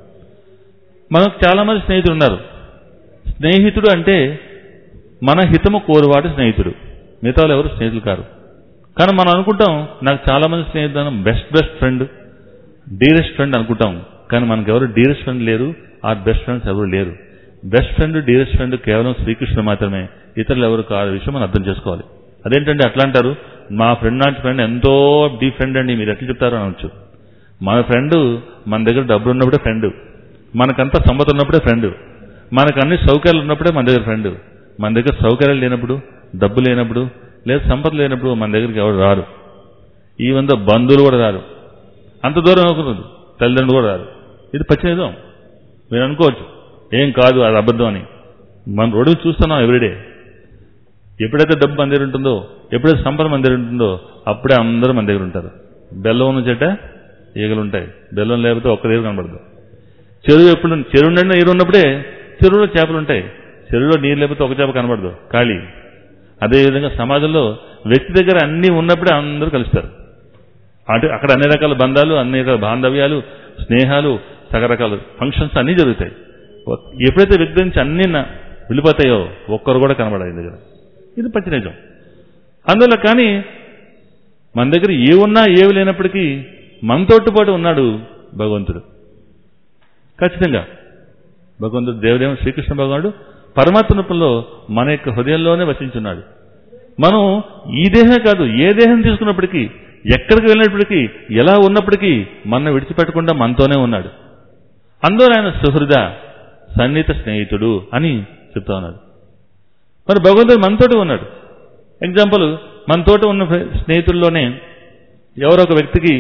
మనకు చాలా మంది స్నేహితులు ఉన్నారు స్నేహితుడు అంటే మన హితము కోరువాడు స్నేహితుడు మిగతా వాళ్ళు ఎవరు స్నేహితులు కారు కానీ మనం అనుకుంటాం నాకు చాలా మంది స్నేహితులు best best friend dearest friend అనుకుంటాం కానీ మనకు ఎవరు డీరెస్ట్ ఫ్రెండ్ లేరు ఆ బెస్ట్ ఫ్రెండ్స్ ఎవరు లేరు బెస్ట్ ఫ్రెండ్ డీరెస్ట్ ఫ్రెండ్ కేవలం శ్రీకృష్ణుడు మాత్రమే ఇతరులు ఎవరు కాదు ఈ విషయం మనం అర్థం చేసుకోవాలి అదేంటంటే అట్లా అంటారు మా ఫ్రెండ్ లాంటి ఫ్రెండ్ ఎంతో డీ ఫ్రెండ్ అండి మీరు ఎట్లా చెప్తారో అనొచ్చు మన ఫ్రెండ్ మన దగ్గర డబ్బులు ఉన్నప్పుడే ఫ్రెండ్ మనకంతా సంపద ఉన్నప్పుడే ఫ్రెండ్ మనకు అన్ని సౌకర్యాలు ఉన్నప్పుడే మన దగ్గర ఫ్రెండ్ మన దగ్గర సౌకర్యాలు లేనప్పుడు డబ్బు లేనప్పుడు లేదా సంపద లేనప్పుడు మన దగ్గరికి ఎవరు రారు ఈ వంద బంధువులు కూడా రారు అంత దూరం అవుతుంది తల్లిదండ్రులు కూడా రారు ఇది పచ్చి నిజం మీరు అనుకోవచ్చు ఏం కాదు అది అబద్ధం అని మనం రోడ్డు చూస్తున్నాం ఎవ్రీడే ఎప్పుడైతే డబ్బు మన దగ్గర ఉంటుందో ఎప్పుడైతే సంపద మన దగ్గర ఉంటుందో అప్పుడే అందరూ మన దగ్గర ఉంటారు బెల్లం ఉన్న చెట్ట ఈగలు ఉంటాయి బెల్లం లేకపోతే ఒక్క దగ్గర కనబడదు చెరువు ఎప్పుడు చెరువు నిండా నీరు ఉన్నప్పుడే చెరువులో చేపలు ఉంటాయి చెరువులో నీరు లేకపోతే ఒక చేప కనబడదు ఖాళీ అదేవిధంగా సమాజంలో వ్యక్తి దగ్గర అన్నీ ఉన్నప్పుడే అందరూ కలుస్తారు అంటే అక్కడ అన్ని రకాల బంధాలు అన్ని రకాల బాంధవ్యాలు స్నేహాలు రకరకాల ఫంక్షన్స్ అన్నీ జరుగుతాయి ఎప్పుడైతే వ్యక్తి నుంచి అన్ని నా- వెళ్ళిపోతాయో ఒక్కరు కూడా కనబడాలి దగ్గర ఇది పచ్చి నిజం అందువల్ల కానీ మన దగ్గర ఏ ఉన్నా ఏవి లేనప్పటికీ మనతోటి పాటు ఉన్నాడు భగవంతుడు ఖచ్చితంగా భగవంతుడు దేవదేవుడు శ్రీకృష్ణ భగవానుడు పరమాత్మ రూపంలో మన యొక్క హృదయంలోనే వసించున్నాడు మనం ఈ దేహం కాదు ఏ దేహం తీసుకున్నప్పటికీ ఎక్కడికి వెళ్ళినప్పటికీ ఎలా ఉన్నప్పటికీ మన విడిచిపెట్టకుండా మనతోనే ఉన్నాడు అందువల్ల ఆయన సుహృద సన్నిహిత స్నేహితుడు అని చెప్తా ఉన్నాడు మరి భగవంతుడు మనతోటి ఉన్నాడు ఎగ్జాంపుల్ మనతోటి ఉన్న ఫ్రె- స్నేహితుల్లోనే ఎవరో ఒక వ్యక్తికి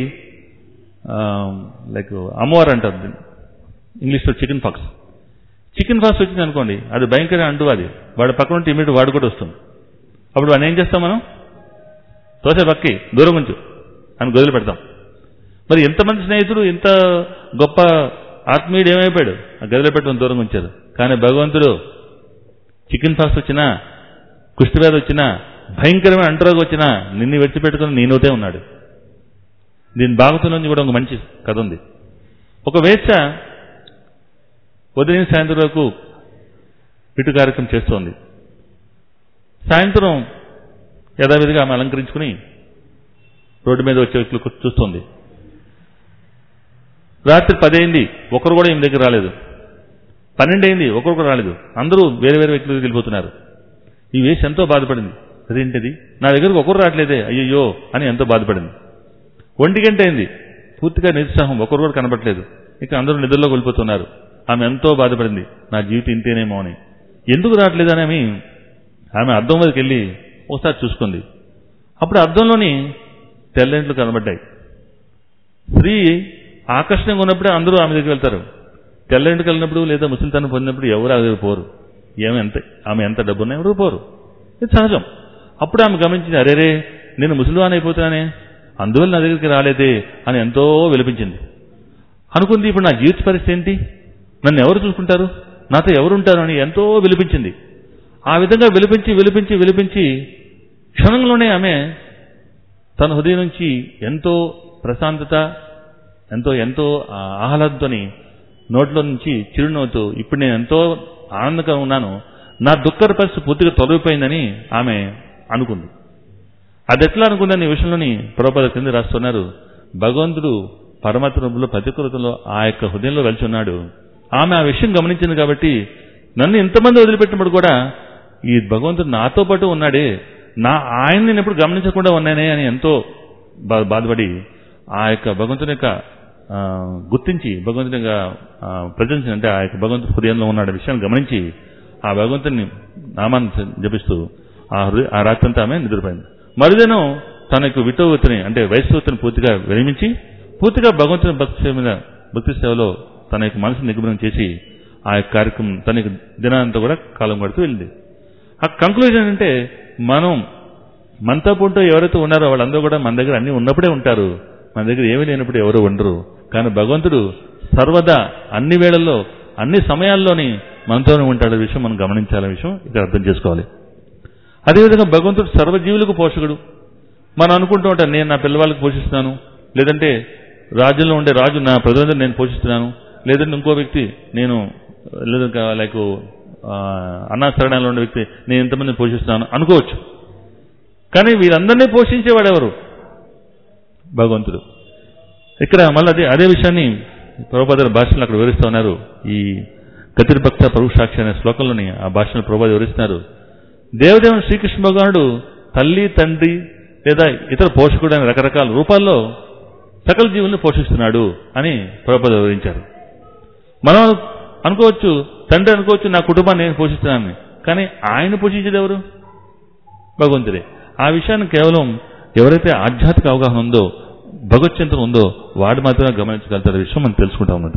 లైక్ అమ్మవారు అంటారు దీన్ని. ఇంగ్లీష్లో చికెన్ ఫాక్స్ చికెన్ ఫాక్స్ వచ్చింది అనుకోండి అది భయంకర అంటూ అది వాడి పక్కన ఉంటే ఇమీడియట్ వాడు కూడా వస్తుంది అప్పుడు వాడిని ఏం చేస్తాం మనం తోసే పక్కి దూరం ఉంచు అని గొదిలి పెడతాం మరి ఎంతమంది స్నేహితుడు ఇంత గొప్ప ఆత్మీయుడు ఏమైపోయాడు ఆ గదిలో పెట్టడం దూరం ఉంచారు కానీ భగవంతుడు చికెన్ ఫాక్స్ వచ్చినా కుష్టివ్యాధి వచ్చినా భయంకరమైన అంటరోగం వచ్చినా నిన్ను విడిచిపెట్టుకుని నీ నోటే ఉన్నాడు దీని భాగవతం నుంచి కూడా ఒక మంచి కథ ఉంది ఒక వేశ్య ఉదయం సాయంత్రం వరకు పిట్టు కార్యక్రమం చేస్తోంది సాయంత్రం యథావిధిగా ఆమె అలంకరించుకుని రోడ్డు మీద వచ్చే వ్యక్తులు చూస్తుంది రాత్రి పది అయింది ఒకరు కూడా ఈమె దగ్గర రాలేదు పన్నెండు అయింది ఒకరు కూడా రాలేదు అందరూ వేరే వేరే వ్యక్తుల దగ్గరికి వెళ్ళిపోతున్నారు ఈ వేసి ఎంతో బాధపడింది అదేంటిది నా దగ్గరకు ఒకరు రావట్లేదే అయ్యయ్యో అని ఎంతో బాధపడింది ఒంటి గంట అయింది పూర్తిగా నిరుత్సాహం ఒకరు కూడా కనబట్లేదు ఇక అందరూ నిద్రలోకి వెళ్ళిపోతున్నారు ఆమె ఎంతో బాధపడింది నా జీవితం ఇంతేనేమో అని ఎందుకు రావట్లేదని ఆమె ఆమె అద్దం వద్దకు వెళ్ళి ఒకసారి చూసుకుంది అప్పుడు అద్దంలోని తెల్లెంట్లు కనబడ్డాయి స్త్రీ ఆకర్షణగా ఉన్నప్పుడే అందరూ ఆమె దగ్గరికి వెళ్తారు తెల్లెంట్లు కలిగినప్పుడు లేదా ముసలితనం పొందినప్పుడు ఎవరు అది పోరు ఏమి ఎంత ఆమె ఎంత డబ్బున్నా ఎవరు పోరు ఇది సహజం అప్పుడు ఆమె గమనించింది అరేరే నేను ముసలివాన్ అయిపోతున్నానే అందువల్ల నా దగ్గరికి రాలేదే అని ఎంతో విలపించింది అనుకుంది ఇప్పుడు నా జీవిత పరిస్థితి ఏంటి నన్ను ఎవరు చూసుకుంటారు నాతో ఎవరు ఉంటారు అని ఎంతో విలిపించింది ఆ విధంగా విలిపించి విలిపించి విలిపించి క్షణంలోనే ఆమె తన హృదయం నుంచి ఎంతో ప్రశాంతత ఎంతో ఎంతో ఆ, ఆహ్లాదంతోని నోట్లో నుంచి చిరునవ్వుతూ ఇప్పుడు నేను ఎంతో ఆనందంగా ఉన్నాను నా దుఃఖర పరిస్థితి పూర్తిగా తొలగిపోయిందని ఆమె అనుకుంది అది ఎట్లా అనుకుందని ఈ విషయంలోని పురోపద కింద రాస్తున్నారు భగవంతుడు పరమాత్మలో ప్రతికృతంలో ఆ యొక్క హృదయంలో వెలిచి ఉన్నాడు ఆమె ఆ విషయం గమనించింది కాబట్టి నన్ను ఇంతమంది వదిలిపెట్టినప్పుడు కూడా ఈ భగవంతుడు నాతో పాటు ఉన్నాడే నా ఆయన నేను ఎప్పుడు గమనించకుండా ఉన్నానే అని ఎంతో బా- బాధపడి ఆ యొక్క భగవంతుని యొక్క ఆ, గుర్తించి భగవంతుని యొక్క ప్రజెన్స్ అంటే ఆ యొక్క భగవంతుడి హృదయంలో ఉన్న విషయాన్ని గమనించి ఆ భగవంతుని నామాన్ని జపిస్తూ ఆ హృదయ ఆ రాత్రంతా ఆమె నిద్రపోయింది మరుదినం తన యొక్క విటోవతిని అంటే వైశ్వతిని పూర్తిగా విరమించి పూర్తిగా భగవంతుని భక్తి సేవ మీద భక్తి సేవలో తన యొక్క మనసును నిగ్రహం చేసి ఆ యొక్క కార్యక్రమం తన యొక్క దినాంతా కూడా కాలం గడుతూ వెళ్ళింది ఆ కంక్లూజన్ అంటే మనం మనతో పాటు ఎవరైతే ఉన్నారో వాళ్ళందరూ కూడా మన దగ్గర అన్ని ఉన్నప్పుడే ఉంటారు మన దగ్గర ఏమీ లేనప్పుడు ఎవరు ఉండరు కానీ భగవంతుడు సర్వదా అన్ని వేళల్లో అన్ని సమయాల్లోని మనతోనే ఉంటాడు విషయం మనం గమనించాలనే విషయం ఇక్కడ అర్థం చేసుకోవాలి అదేవిధంగా భగవంతుడు సర్వజీవులకు పోషకుడు మనం అనుకుంటూ ఉంటాం నేను నా పిల్లవాళ్ళకి పోషిస్తున్నాను లేదంటే రాజ్యంలో ఉండే రాజు నా ప్రజలందరూ నేను పోషిస్తున్నాను లేదంటే ఇంకో వ్యక్తి నేను లేదా లైక్ అన్నాశరణాల్లో ఉండే వ్యక్తి నేను ఎంతమందిని పోషిస్తున్నాను అనుకోవచ్చు కానీ వీరందరినీ పోషించేవాడు ఎవరు భగవంతుడు ఇక్కడ మళ్ళీ అదే అదే విషయాన్ని ప్రభుపాద భాషలో అక్కడ వివరిస్తూ ఉన్నారు ఈ గతిర్భక్త పరుషాక్షి అనే శ్లోకంలోని ఆ భాషను ప్రభుపాద వివరిస్తున్నారు దేవదేవుని శ్రీకృష్ణ భగవానుడు తల్లి తండ్రి లేదా ఇతర పోషకుడు అనే రకరకాల రూపాల్లో సకల జీవుల్ని పోషిస్తున్నాడు అని ప్రభుపాద వివరించారు మనం అనుకోవచ్చు తండ్రి అనుకోవచ్చు నా కుటుంబాన్ని నేను పోషిస్తున్నానని కానీ ఆయన పోషించేది ఎవరు భగవంతుడే ఆ విషయాన్ని కేవలం ఎవరైతే ఆధ్యాత్మిక అవగాహన ఉందో భగవత్ చింతన ఉందో వాడు మాత్రమే గమనించగలుగుతారు విషయం మనం తెలుసుకుంటా ఉన్నది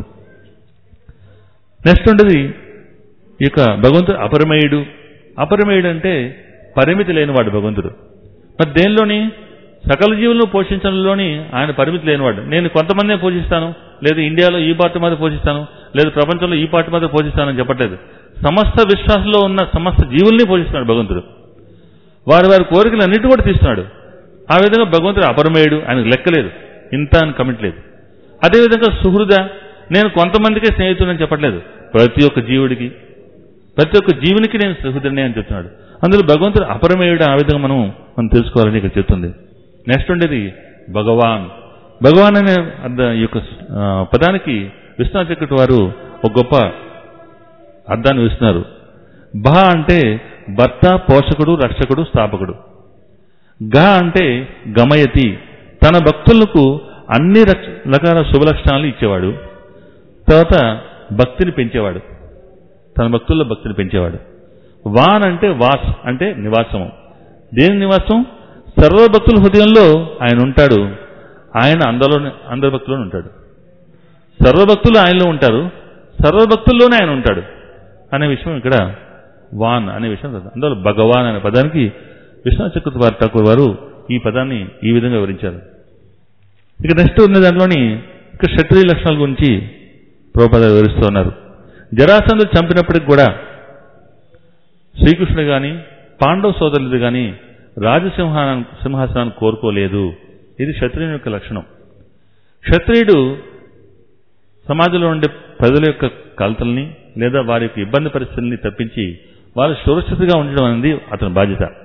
నెక్స్ట్ ఉండేది ఈ యొక్క భగవంతుడు అపరిమేయుడు అపరిమేయుడు అంటే పరిమితి లేనివాడు భగవంతుడు మరి దేనిలోని సకల జీవులను పోషించడంలోని ఆయన పరిమితి లేనివాడు నేను కొంతమందే పోషిస్తాను లేదు ఇండియాలో ఈ పార్టీ మీద పోషిస్తాను లేదు ప్రపంచంలో ఈ పార్టీ మీద పోషిస్తానని చెప్పట్లేదు సమస్త విశ్వాసంలో ఉన్న సమస్త జీవుల్ని పోషిస్తున్నాడు భగవంతుడు వారి వారి కోరికలు అన్నిటి కూడా తీస్తున్నాడు ఆ విధంగా భగవంతుడు అపరమేయుడు ఆయనకు లెక్కలేదు ఇంత అని కమిట్ లేదు అదేవిధంగా సుహృద నేను కొంతమందికే స్నేహితుడని చెప్పట్లేదు ప్రతి ఒక్క జీవుడికి ప్రతి ఒక్క జీవునికి నేను సుహృదుడిని అని చెప్తున్నాడు అందులో భగవంతుడు అపరమేయుడు ఆ విధంగా మనం మనం తెలుసుకోవాలని ఇక్కడ చెప్తుంది నెక్స్ట్ ఉండేది భగవాన్ భగవాన్ అనే అర్థ- ఈ యొక్క ఆ, పదానికి విశ్వనాథ చక్రవర్తి వారు ఒక గొప్ప అర్థాన్ని ఇస్తున్నారు భ అంటే భర్త పోషకుడు రక్షకుడు స్థాపకుడు గ అంటే గమయతి తన భక్తులకు అన్ని రక్ష- రకాల శుభలక్షణాలు ఇచ్చేవాడు తర్వాత భక్తిని పెంచేవాడు తన భక్తుల్లో భక్తిని పెంచేవాడు వాన్ అంటే వాస్ అంటే నివాసము దేని నివాసం సర్వ భక్తుల హృదయంలో ఆయన ఉంటాడు ఆయన అందరిలోనే అందరి భక్తుల్లోనే ఉంటాడు సర్వభక్తులు ఆయనలో ఉంటారు సర్వభక్తుల్లోనే ఆయన ఉంటాడు అనే విషయం ఇక్కడ వాన్ అనే విషయం కదా అందులో భగవాన్ అనే పదానికి విశ్వనాథ చక్రవర్తి వారి ఠాకూర్ వారు ఈ పదాన్ని ఈ విధంగా వివరించారు ఇక నెక్స్ట్ ఉన్న దాంట్లోని ఇక క్షత్రియ లక్షణాల గురించి ప్రభుపద వివరిస్తూ ఉన్నారు జరాసంధుడు చంపినప్పటికి కూడా శ్రీకృష్ణుడు గాని పాండవ సోదరులు గాని రాజసింహాన సింహాసనాన్ని కోరుకోలేదు ఇది క్షత్రియుని యొక్క లక్షణం క్షత్రియుడు సమాజంలో ఉండే ప్రజల యొక్క కలతల్ని లేదా వారి యొక్క ఇబ్బంది పరిస్థితుల్ని తప్పించి వారు సురక్షితంగా ఉండడం అనేది అతని బాధ్యత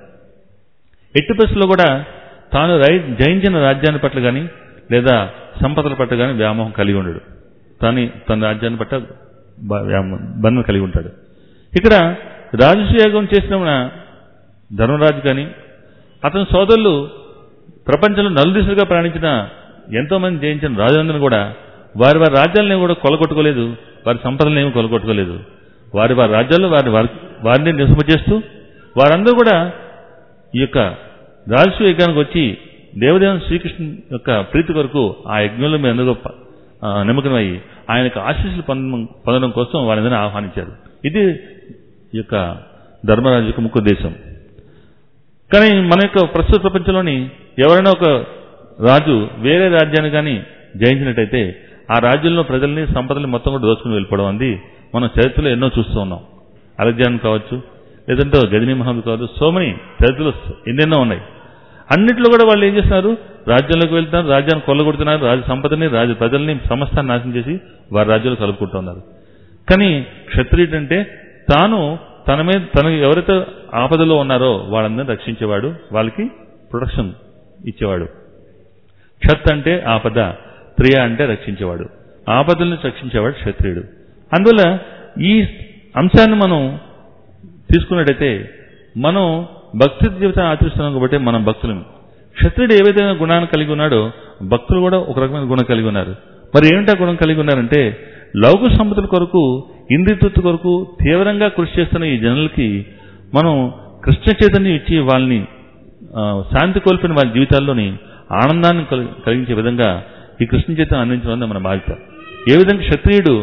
ఎట్టి పరిస్థితుల్లో కూడా తాను రై జయించిన రాజ్యాన్ని పట్ల కానీ లేదా సంపదల పట్ల కానీ వ్యామోహం కలిగి ఉండడు తాని తన రాజ్యాన్ని పట్ల బ- వ్యామోహం- బంధం కలిగి ఉంటాడు ఇక్కడ రాజసుయాగం చేసిన ధర్మరాజు కానీ అతని సోదరులు ప్రపంచంలో నలుదిశలుగా ప్రయాణించిన ఎంతో మంది జయించిన రాజులందరూ కూడా వారి వారి రాజ్యాలను కూడా కొలగొట్టుకోలేదు వారి సంపదలను ఏమి కొలగొట్టుకోలేదు వారి వారి రాజ్యాల్లో వారి వారి వారిని నివసింపజేస్తూ వారందరూ కూడా ఈ యొక్క రాజసు యజ్ఞానికి వచ్చి దేవదేవుని శ్రీకృష్ణ యొక్క ప్రీతి కొరకు ఆ యజ్ఞంలో మీరు అందరూ ప- ఆ, నిమగ్నమై ఆయనకు ఆశీస్సులు పొందడం పొందడం కోసం వారందరినీ ఆహ్వానించారు ఇది ఈ యొక్క ధర్మరాజు యొక్క ముఖ్య ఉద్దేశం కానీ మన యొక్క ప్రస్తుత ప్రపంచంలోని ఎవరైనా ఒక రాజు వేరే రాజ్యాన్ని కానీ జయించినట్టయితే ఆ రాజ్యంలో ప్రజల్ని సంపదల్ని మొత్తం కూడా దోచుకుని వెళ్ళిపోవడం అంది మనం చరిత్రలో ఎన్నో చూస్తూ ఉన్నాం అలెగ్జాండర్ కావచ్చు లేదంటే గజనీ మహమ్మద్ కావచ్చు సో మెనీ చరిత్రలో ఎన్నెన్నో ఉన్నాయి అన్నింటిలో కూడా వాళ్ళు ఏం చేస్తున్నారు రాజ్యంలోకి వెళ్తున్నారు రాజ్యాన్ని కొల్లగొడుతున్నారు రాజ సంపదని రాజ ప్రజల్ని సమస్తాన్ని నాశనం చేసి వారి రాజ్యాలు కలుపుకుంటున్నారు కానీ క్షత్రియుడు అంటే తాను తన మీద తన ఎవరైతే ఆపదలో ఉన్నారో వాళ్ళందరినీ రక్షించేవాడు వాళ్ళకి ప్రొటెక్షన్ ఇచ్చేవాడు క్షత్ అంటే ఆపద త్రియ అంటే రక్షించేవాడు ఆపదల్ని రక్షించేవాడు క్షత్రియుడు అందువల్ల ఈ అంశాన్ని మనం తీసుకున్నట్టయితే మనం భక్తి జీవితాన్ని ఆచరిస్తున్నాం కాబట్టి మనం భక్తులం క్షత్రుడు ఏ విధమైన గుణాన్ని కలిగి ఉన్నాడో భక్తులు కూడా ఒక రకమైన గుణం కలిగి ఉన్నారు మరి ఏమిటా గుణం కలిగి ఉన్నారంటే లౌకిక సంపదల కొరకు ఇంద్రియతృప్తి కొరకు తీవ్రంగా కృషి చేస్తున్న ఈ జనులకి మనం కృష్ణ చైతన్యం ఇచ్చి వాళ్ళని ఆ, శాంతి కోల్పోయిన వాళ్ళ జీవితాల్లోని ఆనందాన్ని కలి- కలిగించే విధంగా ఈ కృష్ణ చైతన్యం అందించడం మన బాధ్యత ఏ విధంగా క్షత్రియుడు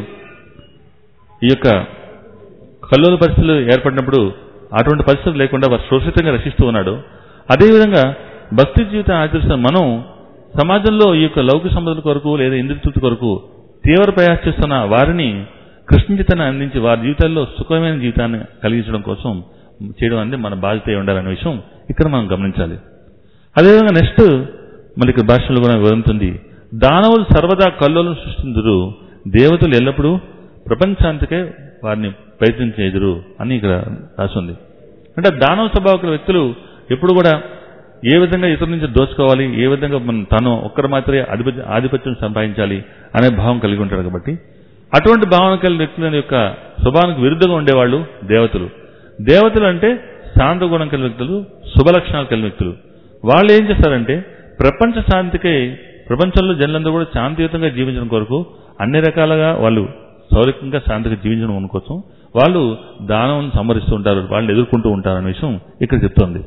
ఈ యొక్క కల్లోల పరిస్థితులు ఏర్పడినప్పుడు అటువంటి పరిస్థితులు లేకుండా వారు సురక్షితంగా రక్షిస్తూ ఉన్నాడు అదేవిధంగా భక్తి జీవితం ఆచరిస్తున్న మనం సమాజంలో ఈ యొక్క లౌకిక సంపదల కొరకు లేదా ఇంద్రతృప్తి కొరకు తీవ్ర ప్రయాస చేస్తున్న వారిని కృష్ణ జీతాన్ని అందించి వారి జీవితాల్లో సుఖమైన జీవితాన్ని కలిగించడం కోసం చేయడం అనేది మన బాధ్యత అయి ఉండాలనే విషయం ఇక్కడ మనం గమనించాలి అదేవిధంగా నెక్స్ట్ మనకి భాషలో కూడా వివరించింది దానవులు సర్వదా కల్లోలను సృష్టించురు దేవతలు ఎల్లప్పుడూ ప్రపంచాంతికే వారిని ప్రయత్నించేదురు అని ఇక్కడ రాసింది అంటే దానవ స్వభావ వ్యక్తులు ఎప్పుడు కూడా ఏ విధంగా ఇతరుల నుంచి దోచుకోవాలి ఏ విధంగా మనం తను ఒక్కరు మాత్రమే అధిపత్య ఆధిపత్యం సంపాదించాలి అనే భావం కలిగి ఉంటాడు కాబట్టి అటువంటి భావన కలిగిన వ్యక్తుల యొక్క స్వభావానికి విరుద్ధంగా ఉండేవాళ్ళు దేవతలు దేవతలు అంటే శాంత గుణం కలిగిన వ్యక్తులు శుభ లక్షణాలు కలిగిన వ్యక్తులు వాళ్ళు ఏం చేస్తారంటే ప్రపంచ శాంతికై ప్రపంచంలో జనులందరూ కూడా శాంతియుతంగా జీవించడం కొరకు అన్ని రకాలుగా వాళ్ళు సౌలికంగా శాంతిగా జీవించడం కోసం వాళ్ళు దానం సంహరిస్తూ ఉంటారు వాళ్ళని ఎదుర్కొంటూ ఉంటారు అనే విషయం ఇక్కడ చెప్తోంది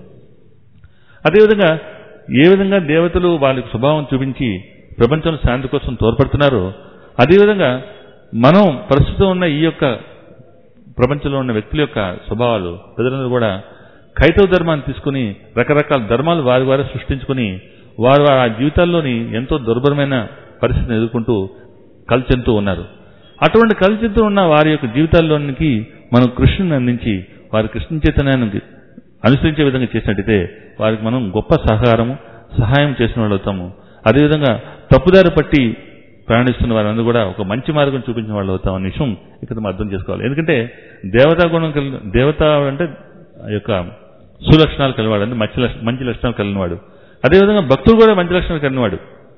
అదేవిధంగా ఏ విధంగా దేవతలు వాళ్ళకి స్వభావం చూపించి ప్రపంచంలో శాంతి కోసం తోడ్పడుతున్నారో అదేవిధంగా మనం ప్రస్తుతం ఉన్న ఈ యొక్క ప్రపంచంలో ఉన్న వ్యక్తుల యొక్క స్వభావాలు ప్రజలందరూ కూడా కైతవ ధర్మాన్ని తీసుకుని రకరకాల ధర్మాలు వారి వారే సృష్టించుకుని వారు ఆ జీవితాల్లోని ఎంతో దుర్భరమైన పరిస్థితిని ఎదుర్కొంటూ కలిచెంతూ ఉన్నారు అటువంటి కలిచెంతూ ఉన్న వారి యొక్క జీవితాల్లోనికి మనం కృష్ణుని అందించి వారి కృష్ణ చైతన్యాన్ని అనుసరించే విధంగా చేసినట్టయితే వారికి మనం గొప్ప సహకారము సహాయం చేసిన వాళ్ళు అవుతాము అదేవిధంగా తప్పుదారి పట్టి ప్రయాణిస్తున్న వారందరూ కూడా ఒక మంచి మార్గం చూపించిన వాళ్ళు అవుతాం అనే విషయం ఇక్కడ మనం అర్థం చేసుకోవాలి ఎందుకంటే దేవతా గుణం కలిగిన దేవత అంటే ఆ యొక్క సులక్షణాలు కలిగినవాడు అంటే మంచి లక్ష- మంచి లక్షణాలు కలిగినవాడు అదేవిధంగా భక్తుడు కూడా మంచి లక్షణాలు కలిగినవాడు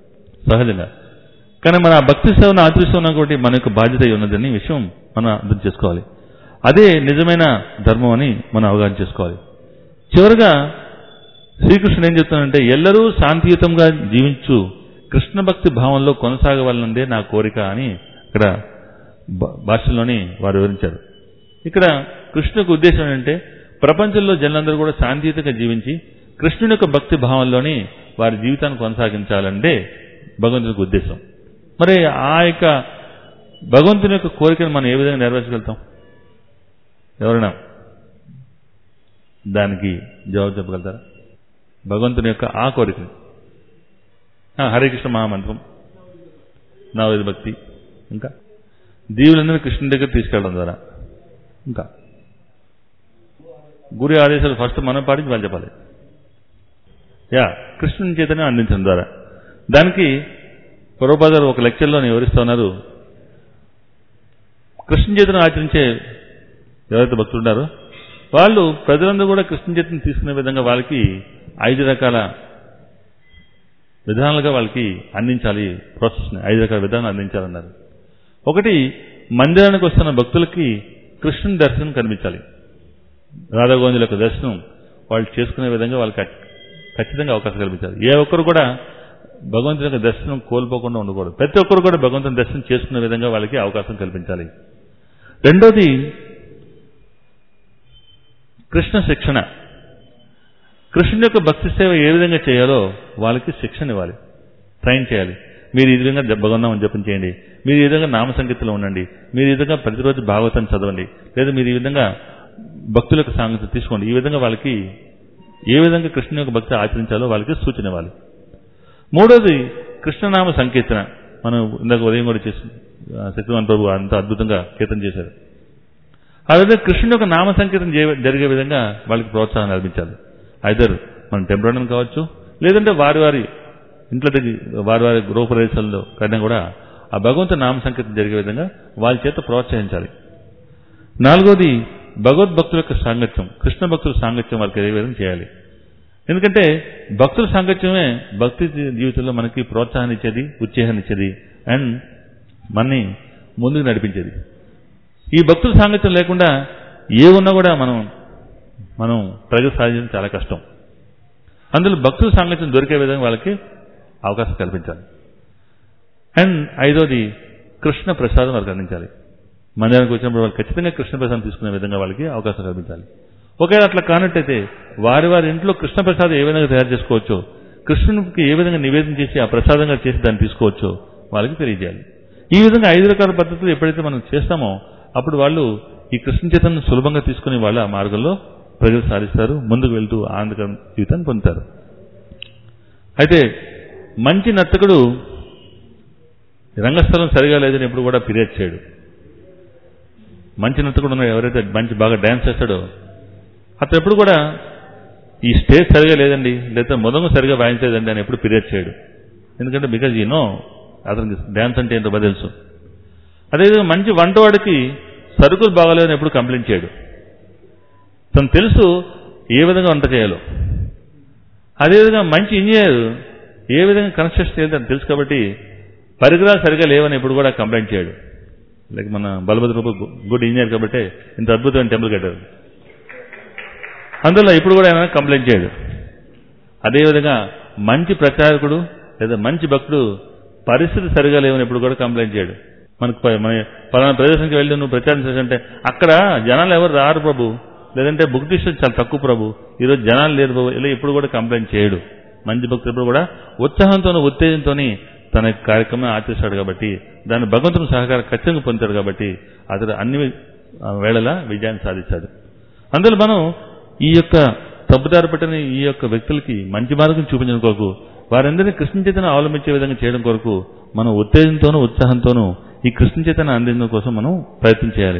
సహజంగా కానీ మన ఆ భక్తి సేవను ఆచరిస్తున్నాం కాబట్టి మన యొక్క బాధ్యత అయి ఉన్నదని విషయం మనం అర్థం చేసుకోవాలి అదే నిజమైన ధర్మం అని మనం అవగాహన చేసుకోవాలి చివరగా శ్రీకృష్ణుడు ఏం చెప్తున్నాడంటే ఎల్లరూ శాంతియుతంగా జీవించు కృష్ణ భక్తి భావంలో కొనసాగవాలన్నదే నా కోరిక అని ఇక్కడ భా- భాషలోని వారు వివరించారు ఇక్కడ కృష్ణుకు ఉద్దేశం ఏంటంటే ప్రపంచంలో జనులందరూ కూడా శాంతియుతంగా జీవించి కృష్ణుని యొక్క భక్తి భావంలోని వారి జీవితాన్ని కొనసాగించాలంటే భగవంతునికి ఉద్దేశం మరి ఆ యొక్క భగవంతుని యొక్క కోరికను మనం ఏ విధంగా నెరవేర్చగలుగుతాం ఎవరైనా దానికి జవాబు చెప్పగలుగుతారా భగవంతుని యొక్క ఆ కోరికని ఆ, హరే కృష్ణ మహామంత్రం నవవిధ భక్తి ఇంకా దీవులందరినీ కృష్ణుని దగ్గర తీసుకెళ్ళడం ద్వారా ఇంకా గురి ఆదేశాలు ఫస్ట్ మనం పాటించి వాళ్ళు చెప్పాలి యా కృష్ణుని చేతనే అందించడం ద్వారా దానికి పొరపాదారు ఒక లెక్చర్లో వివరిస్తూ ఉన్నారు కృష్ణ చేతను ఆచరించే ఎవరైతే భక్తులు ఉన్నారో వాళ్ళు ప్రజలందరూ కూడా కృష్ణ చైతన్యం తీసుకునే విధంగా వాళ్ళకి ఐదు రకాల విధానాలుగా వాళ్ళకి అందించాలి ప్రాసెస్ని ఐదు రకాల విధానాలు అందించాలన్నారు ఒకటి మందిరానికి వస్తున్న భక్తులకి కృష్ణుని దర్శనం కనిపించాలి రాధాగోవిందుల యొక్క దర్శనం వాళ్ళు చేసుకునే విధంగా వాళ్ళకి ఖ- ఖచ్చితంగా అవకాశం కల్పించాలి ఏ ఒక్కరు కూడా భగవంతుని యొక్క దర్శనం కోల్పోకుండా ఉండకూడదు ప్రతి ఒక్కరు కూడా భగవంతుని దర్శనం చేసుకునే విధంగా వాళ్ళకి అవకాశం కల్పించాలి రెండోది కృష్ణ శిక్షణ కృష్ణుని యొక్క భక్తి సేవ ఏ విధంగా చేయాలో వాళ్ళకి శిక్షణ ఇవ్వాలి ట్రైన్ చేయాలి మీరు ఈ విధంగా భగవంతం జపం చేయండి మీరు ఈ విధంగా నామ సంగీతలో ఉండండి మీరు ఈ విధంగా ప్రతిరోజు భాగవతం చదవండి లేదా మీరు ఈ విధంగా భక్తులకు సాంగత్యం తీసుకోండి ఈ విధంగా వాళ్ళకి ఏ విధంగా కృష్ణ యొక్క భక్తి ఆచరించాలో వాళ్ళకి సూచన ఇవ్వాలి మూడోది కృష్ణనామ సంకీర్తన మనం ఇందాక ఉదయం కూడా చేసి శక్తివాన్ ప్రభు అంత అద్భుతంగా కీర్తన చేశారు ఆ విధంగా కృష్ణుని యొక్క నామ సంకీర్తన జే- జరిగే విధంగా వాళ్ళకి ప్రోత్సాహం కల్పించాలి ఐదర్ మన టెంపుల్ కావచ్చు లేదంటే వారి వారి ఇంట్లో దగ్గర వారి వారి గృహ ప్రదేశాల్లో కన్నా కూడా ఆ భగవంతు నామ సంకీర్తన జరిగే విధంగా వాళ్ళ చేత ప్రోత్సహించాలి నాలుగోది భగవద్భక్తుల యొక్క సాంగత్యం కృష్ణ భక్తుల సాంగత్యం వారికి ఏ విధంగా చేయాలి ఎందుకంటే భక్తుల సాంగత్యమే భక్తి జీ- జీవితంలో మనకి ప్రోత్సాహాన్ని ఇచ్చేది ఉత్సాహాన్ని ఇచ్చేది అండ్ మనని ముందుకు నడిపించేది ఈ భక్తుల సాంగత్యం లేకుండా ఏ ఉన్నా కూడా మనం మనం ప్రగతి సాధించడం చాలా కష్టం అందులో భక్తుల సాంగత్యం దొరికే విధంగా వాళ్ళకి అవకాశం కల్పించాలి అండ్ ఐదోది కృష్ణ ప్రసాదం వారికి అందించాలి మందిరానికి వచ్చినప్పుడు వాళ్ళు ఖచ్చితంగా కృష్ణ ప్రసాదం తీసుకునే విధంగా వాళ్ళకి అవకాశం కల్పించాలి ఒకవేళ అట్లా కానట్టయితే వారి వారి ఇంట్లో కృష్ణ ప్రసాదం ఏ విధంగా తయారు చేసుకోవచ్చో కృష్ణునికి ఏ విధంగా నివేదన చేసి ఆ ప్రసాదంగా చేసి దాన్ని తీసుకోవచ్చో వాళ్ళకి తెలియజేయాలి ఈ విధంగా ఐదు రకాల పద్ధతులు ఎప్పుడైతే మనం చేస్తామో అప్పుడు వాళ్ళు ఈ కృష్ణ చేతను సులభంగా తీసుకుని వాళ్ళు ఆ మార్గంలో ప్రజలు సాధిస్తారు ముందుకు వెళ్తూ ఆనందకర జీవితాన్ని పొందుతారు అయితే మంచి నర్తకుడు రంగస్థలం సరిగా లేదని ఎప్పుడు కూడా ఫిర్యాదు చేయడు మంచి నర్తకుడు ఉన్నాడు ఎవరైతే మంచి బాగా డ్యాన్స్ చేస్తాడో అతను ఎప్పుడు కూడా ఈ స్టేజ్ సరిగా లేదండి లేదా మొదలు సరిగా వాయించలేదండి అని ఎప్పుడు ఫిర్యాదు చేయడు ఎందుకంటే బికాజ్ ఈ నో అతనికి డ్యాన్స్ అంటే ఏంటో బాగా తెలుసు అదేవిధంగా మంచి వంటవాడికి సరుకులు బాగాలేదని ఎప్పుడు కంప్లైంట్ చేయడు తను తెలుసు ఏ విధంగా వంట చేయాలో అదేవిధంగా మంచి ఇంజనీర్ ఏ విధంగా కన్స్ట్రక్షన్ చేయాలి అని తెలుసు కాబట్టి పరికరాలు సరిగా లేవని ఎప్పుడు కూడా కంప్లైంట్ చేయడు లైక్ మన బలభద్ర ప్రభు గుడ్ ఇంజనీర్ కాబట్టి ఇంత అద్భుతమైన టెంపుల్ కట్టారు అందులో ఇప్పుడు కూడా ఆయన కంప్లైంట్ చేయడు అదేవిధంగా మంచి ప్రచారకుడు లేదా మంచి భక్తుడు పరిస్థితి సరిగా లేవని ఎప్పుడు కూడా కంప్లైంట్ చేయడు మనకు ప- మన పలానా ప్రదేశానికి వెళ్ళి నువ్వు ప్రచారం చేసంటే అక్కడ జనాలు ఎవరు రారు ప్రభు లేదంటే బుక్ డిస్టెన్స్ చాలా తక్కువ ప్రభు ఈరోజు జనాలు లేరు ప్రభు ఇలా ఎప్పుడు కూడా కంప్లైంట్ చేయడు మంచి భక్తుడు ఎప్పుడు కూడా ఉత్సాహంతోనూ ఉత్తేజంతోని తన యొక్క కార్యక్రమం ఆచరిస్తాడు కాబట్టి దాని భగవంతుని సహకారం ఖచ్చితంగా పొందుతాడు కాబట్టి అతడు అన్ని ఆ, వేళలా విజయాన్ని సాధిస్తాడు అందులో మనం ఈ యొక్క తప్పుదారి పట్టిన ఈ యొక్క వ్యక్తులకి మంచి మార్గం చూపించడం కొరకు వారందరినీ కృష్ణ చేతను అవలంబించే విధంగా చేయడం కొరకు మనం ఉత్తేజంతోనూ ఉత్సాహంతోనూ ఈ కృష్ణ చేతను అందించడం కోసం మనం ప్రయత్నం చేయాలి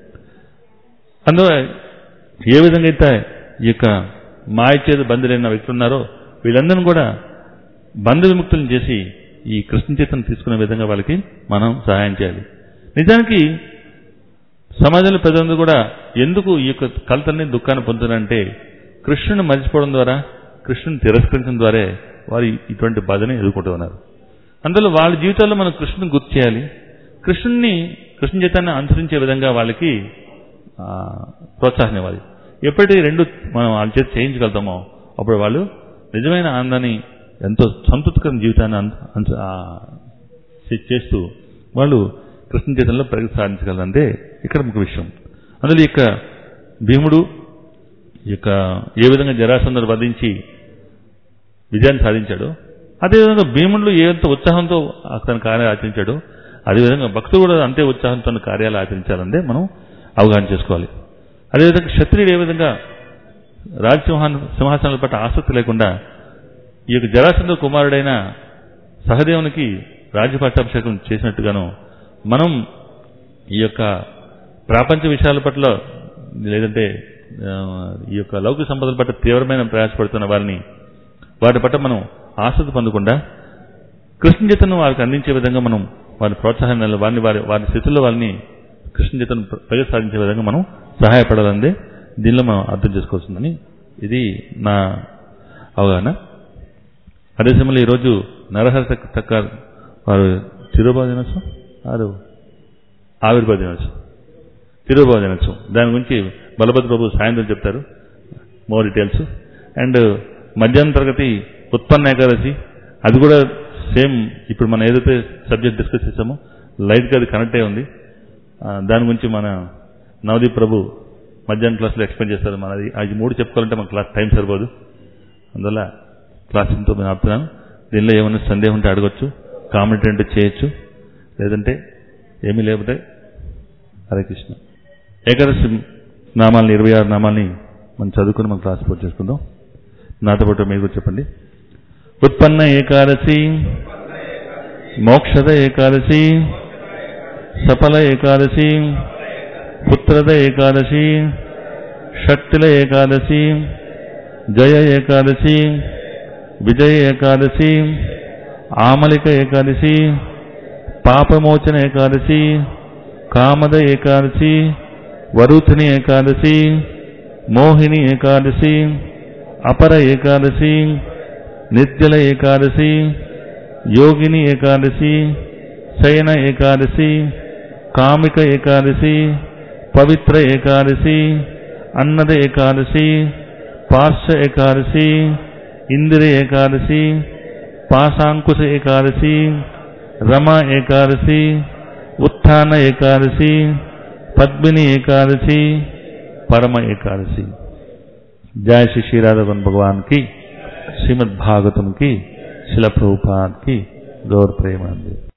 అందులో ఏ విధంగా అయితే ఈ యొక్క మాయ చేత బంధులైన వ్యక్తులు ఉన్నారో వీళ్ళందరినీ కూడా బంధు విముక్తులను చేసి ఈ కృష్ణ చేతను తీసుకునే విధంగా వాళ్ళకి మనం సహాయం చేయాలి నిజానికి సమాజంలో ప్రజలందరూ కూడా ఎందుకు ఈ యొక్క కలతల్ని దుఃఖాన్ని పొందుతారంటే కృష్ణుని మర్చిపోవడం ద్వారా కృష్ణుని తిరస్కరించడం ద్వారా వారు ఇటువంటి బాధని ఎదుర్కొంటున్నారు అందులో వాళ్ళ జీవితాల్లో మనం కృష్ణుని గుర్తు చేయాలి కృష్ణుని కృష్ణ చేతాన్ని అనుసరించే విధంగా వాళ్ళకి ఆ, ప్రోత్సాహం ఇవ్వాలి ఎప్పుడైతే ఈ రెండు మనం వాళ్ళ చేత చేయించగలుగుతామో అప్పుడు వాళ్ళు నిజమైన ఆనందాన్ని ఎంతో సంతృప్తికరమైన జీవితాన్ని అన్- అన్- ఆ, చే- చేస్తూ వాళ్ళు కృష్ణ చేతంలో ప్రగతి సాధించగలరంటే ఇక్కడ ముఖ్య విషయం అందులో ఈ యొక్క భీముడు ఈ యొక్క ఏ విధంగా జరాసందరు వధించి విజయాన్ని సాధించాడో అదేవిధంగా భీముడు ఎంత ఉత్సాహంతో తన కార్యాలు ఆచరించాడో అదేవిధంగా భక్తుడు కూడా అంతే ఉత్సాహంతో తన కార్యాలు ఆచరించాలంటే మనం అవగాహన చేసుకోవాలి అదేవిధంగా క్షత్రియుడు ఏ విధంగా రాజసింహాన్ సింహాసనాల పట్ల ఆసక్తి లేకుండా ఈ యొక్క జరాసంధ కుమారుడైన సహదేవునికి రాజ్యపట్టాభిషేకం చేసినట్టుగాను మనం ఈ యొక్క ప్రాపంచ విషయాల పట్ల లేదంటే ఆ, ఈ యొక్క లౌకిక సంపదల పట్ల తీవ్రమైన ప్రయాసపడుతున్న వారిని వారి పట్ల మనం ఆసక్తి పొందకుండా కృష్ణ చేతను వారికి అందించే విధంగా మనం వారి ప్రోత్సాహం వారిని వారి వారి స్థితిలో వారిని కృష్ణ చేతను ప్రగతి సాధించే విధంగా మనం సహాయపడాలందే దీనిలో మనం అర్థం చేసుకోవాల్సిందని ఇది నా అవగాహన అదే సమయంలో ఈరోజు నరహర తక్క వారు తిరుభావ దినోత్సవం వారు ఆవిర్భావ దినోత్సవం తిరుభావ దినోత్సవం దాని గురించి బలభద్ర బాబు సాయంత్రం చెప్తారు మోర్ డీటెయిల్స్ అండ్ మధ్యాహ్నం తరగతి ఉత్పన్న ఏకాదశి అది కూడా సేమ్ ఇప్పుడు మనం ఏదైతే సబ్జెక్ట్ డిస్కస్ చేసామో లైట్గా అది కనెక్ట్ అయి ఉంది ఆ, దాని గురించి మన నవదీప్ ప్రభు మధ్యాహ్నం క్లాస్లో ఎక్స్ప్లెయిన్ చేస్తారు మనది అది మూడు చెప్పుకోవాలంటే మన క్లాస్ టైం సరిపోదు అందువల్ల క్లాస్ ఇంతో నేను ఆపుతున్నాను దీనిలో ఏమైనా సందేహం ఉంటే అడగొచ్చు కామెంట్ అంటే చేయొచ్చు లేదంటే ఏమీ లేకపోతే హరే కృష్ణ ఏకాదశి నామాలని ఇరవై ఆరు నామాల్ని మనం చదువుకుని మనం క్లాస్ పూర్తి చేసుకుందాం నాతో పాటు మీరు కూడా చెప్పండి ఉత్పన్న ఏకాదశి మోక్షద ఏకాదశి సఫల ఏకాదశి పుత్ರದ ఏకాదశి షట్టిల ఏకాదశి జయ ఏకాదశి విజయ ఏకాదశి ఆమలిక ఏకాదశి పాపమోచన ఏకాదశి కామద ఏకాదశి వరుథిని ఏకాదశి మోహిని ఏకాదశి అపర ఏకాదశి నిత్యల ఏకాదశి యోగిని ఏకాదశి శయన ఏకాదశి కామిక ఏకాదశి పవిత్ర ఏకాదశి అన్నద ఏకాదశి పార్శ్వ ఏకాదశి ఇందిర ఏకాదశి పాశాంకుశ ఏకాదశి రమ ఏకాదశి ఉత్థాన ఏకాదశి పద్మిని ఏకాదశి పరమ ఏకాదశి जय श्री श्री राधावन भगवान की श्रीमद् भागवतम की शिला प्रभुपाद की गौर प्रेमानंद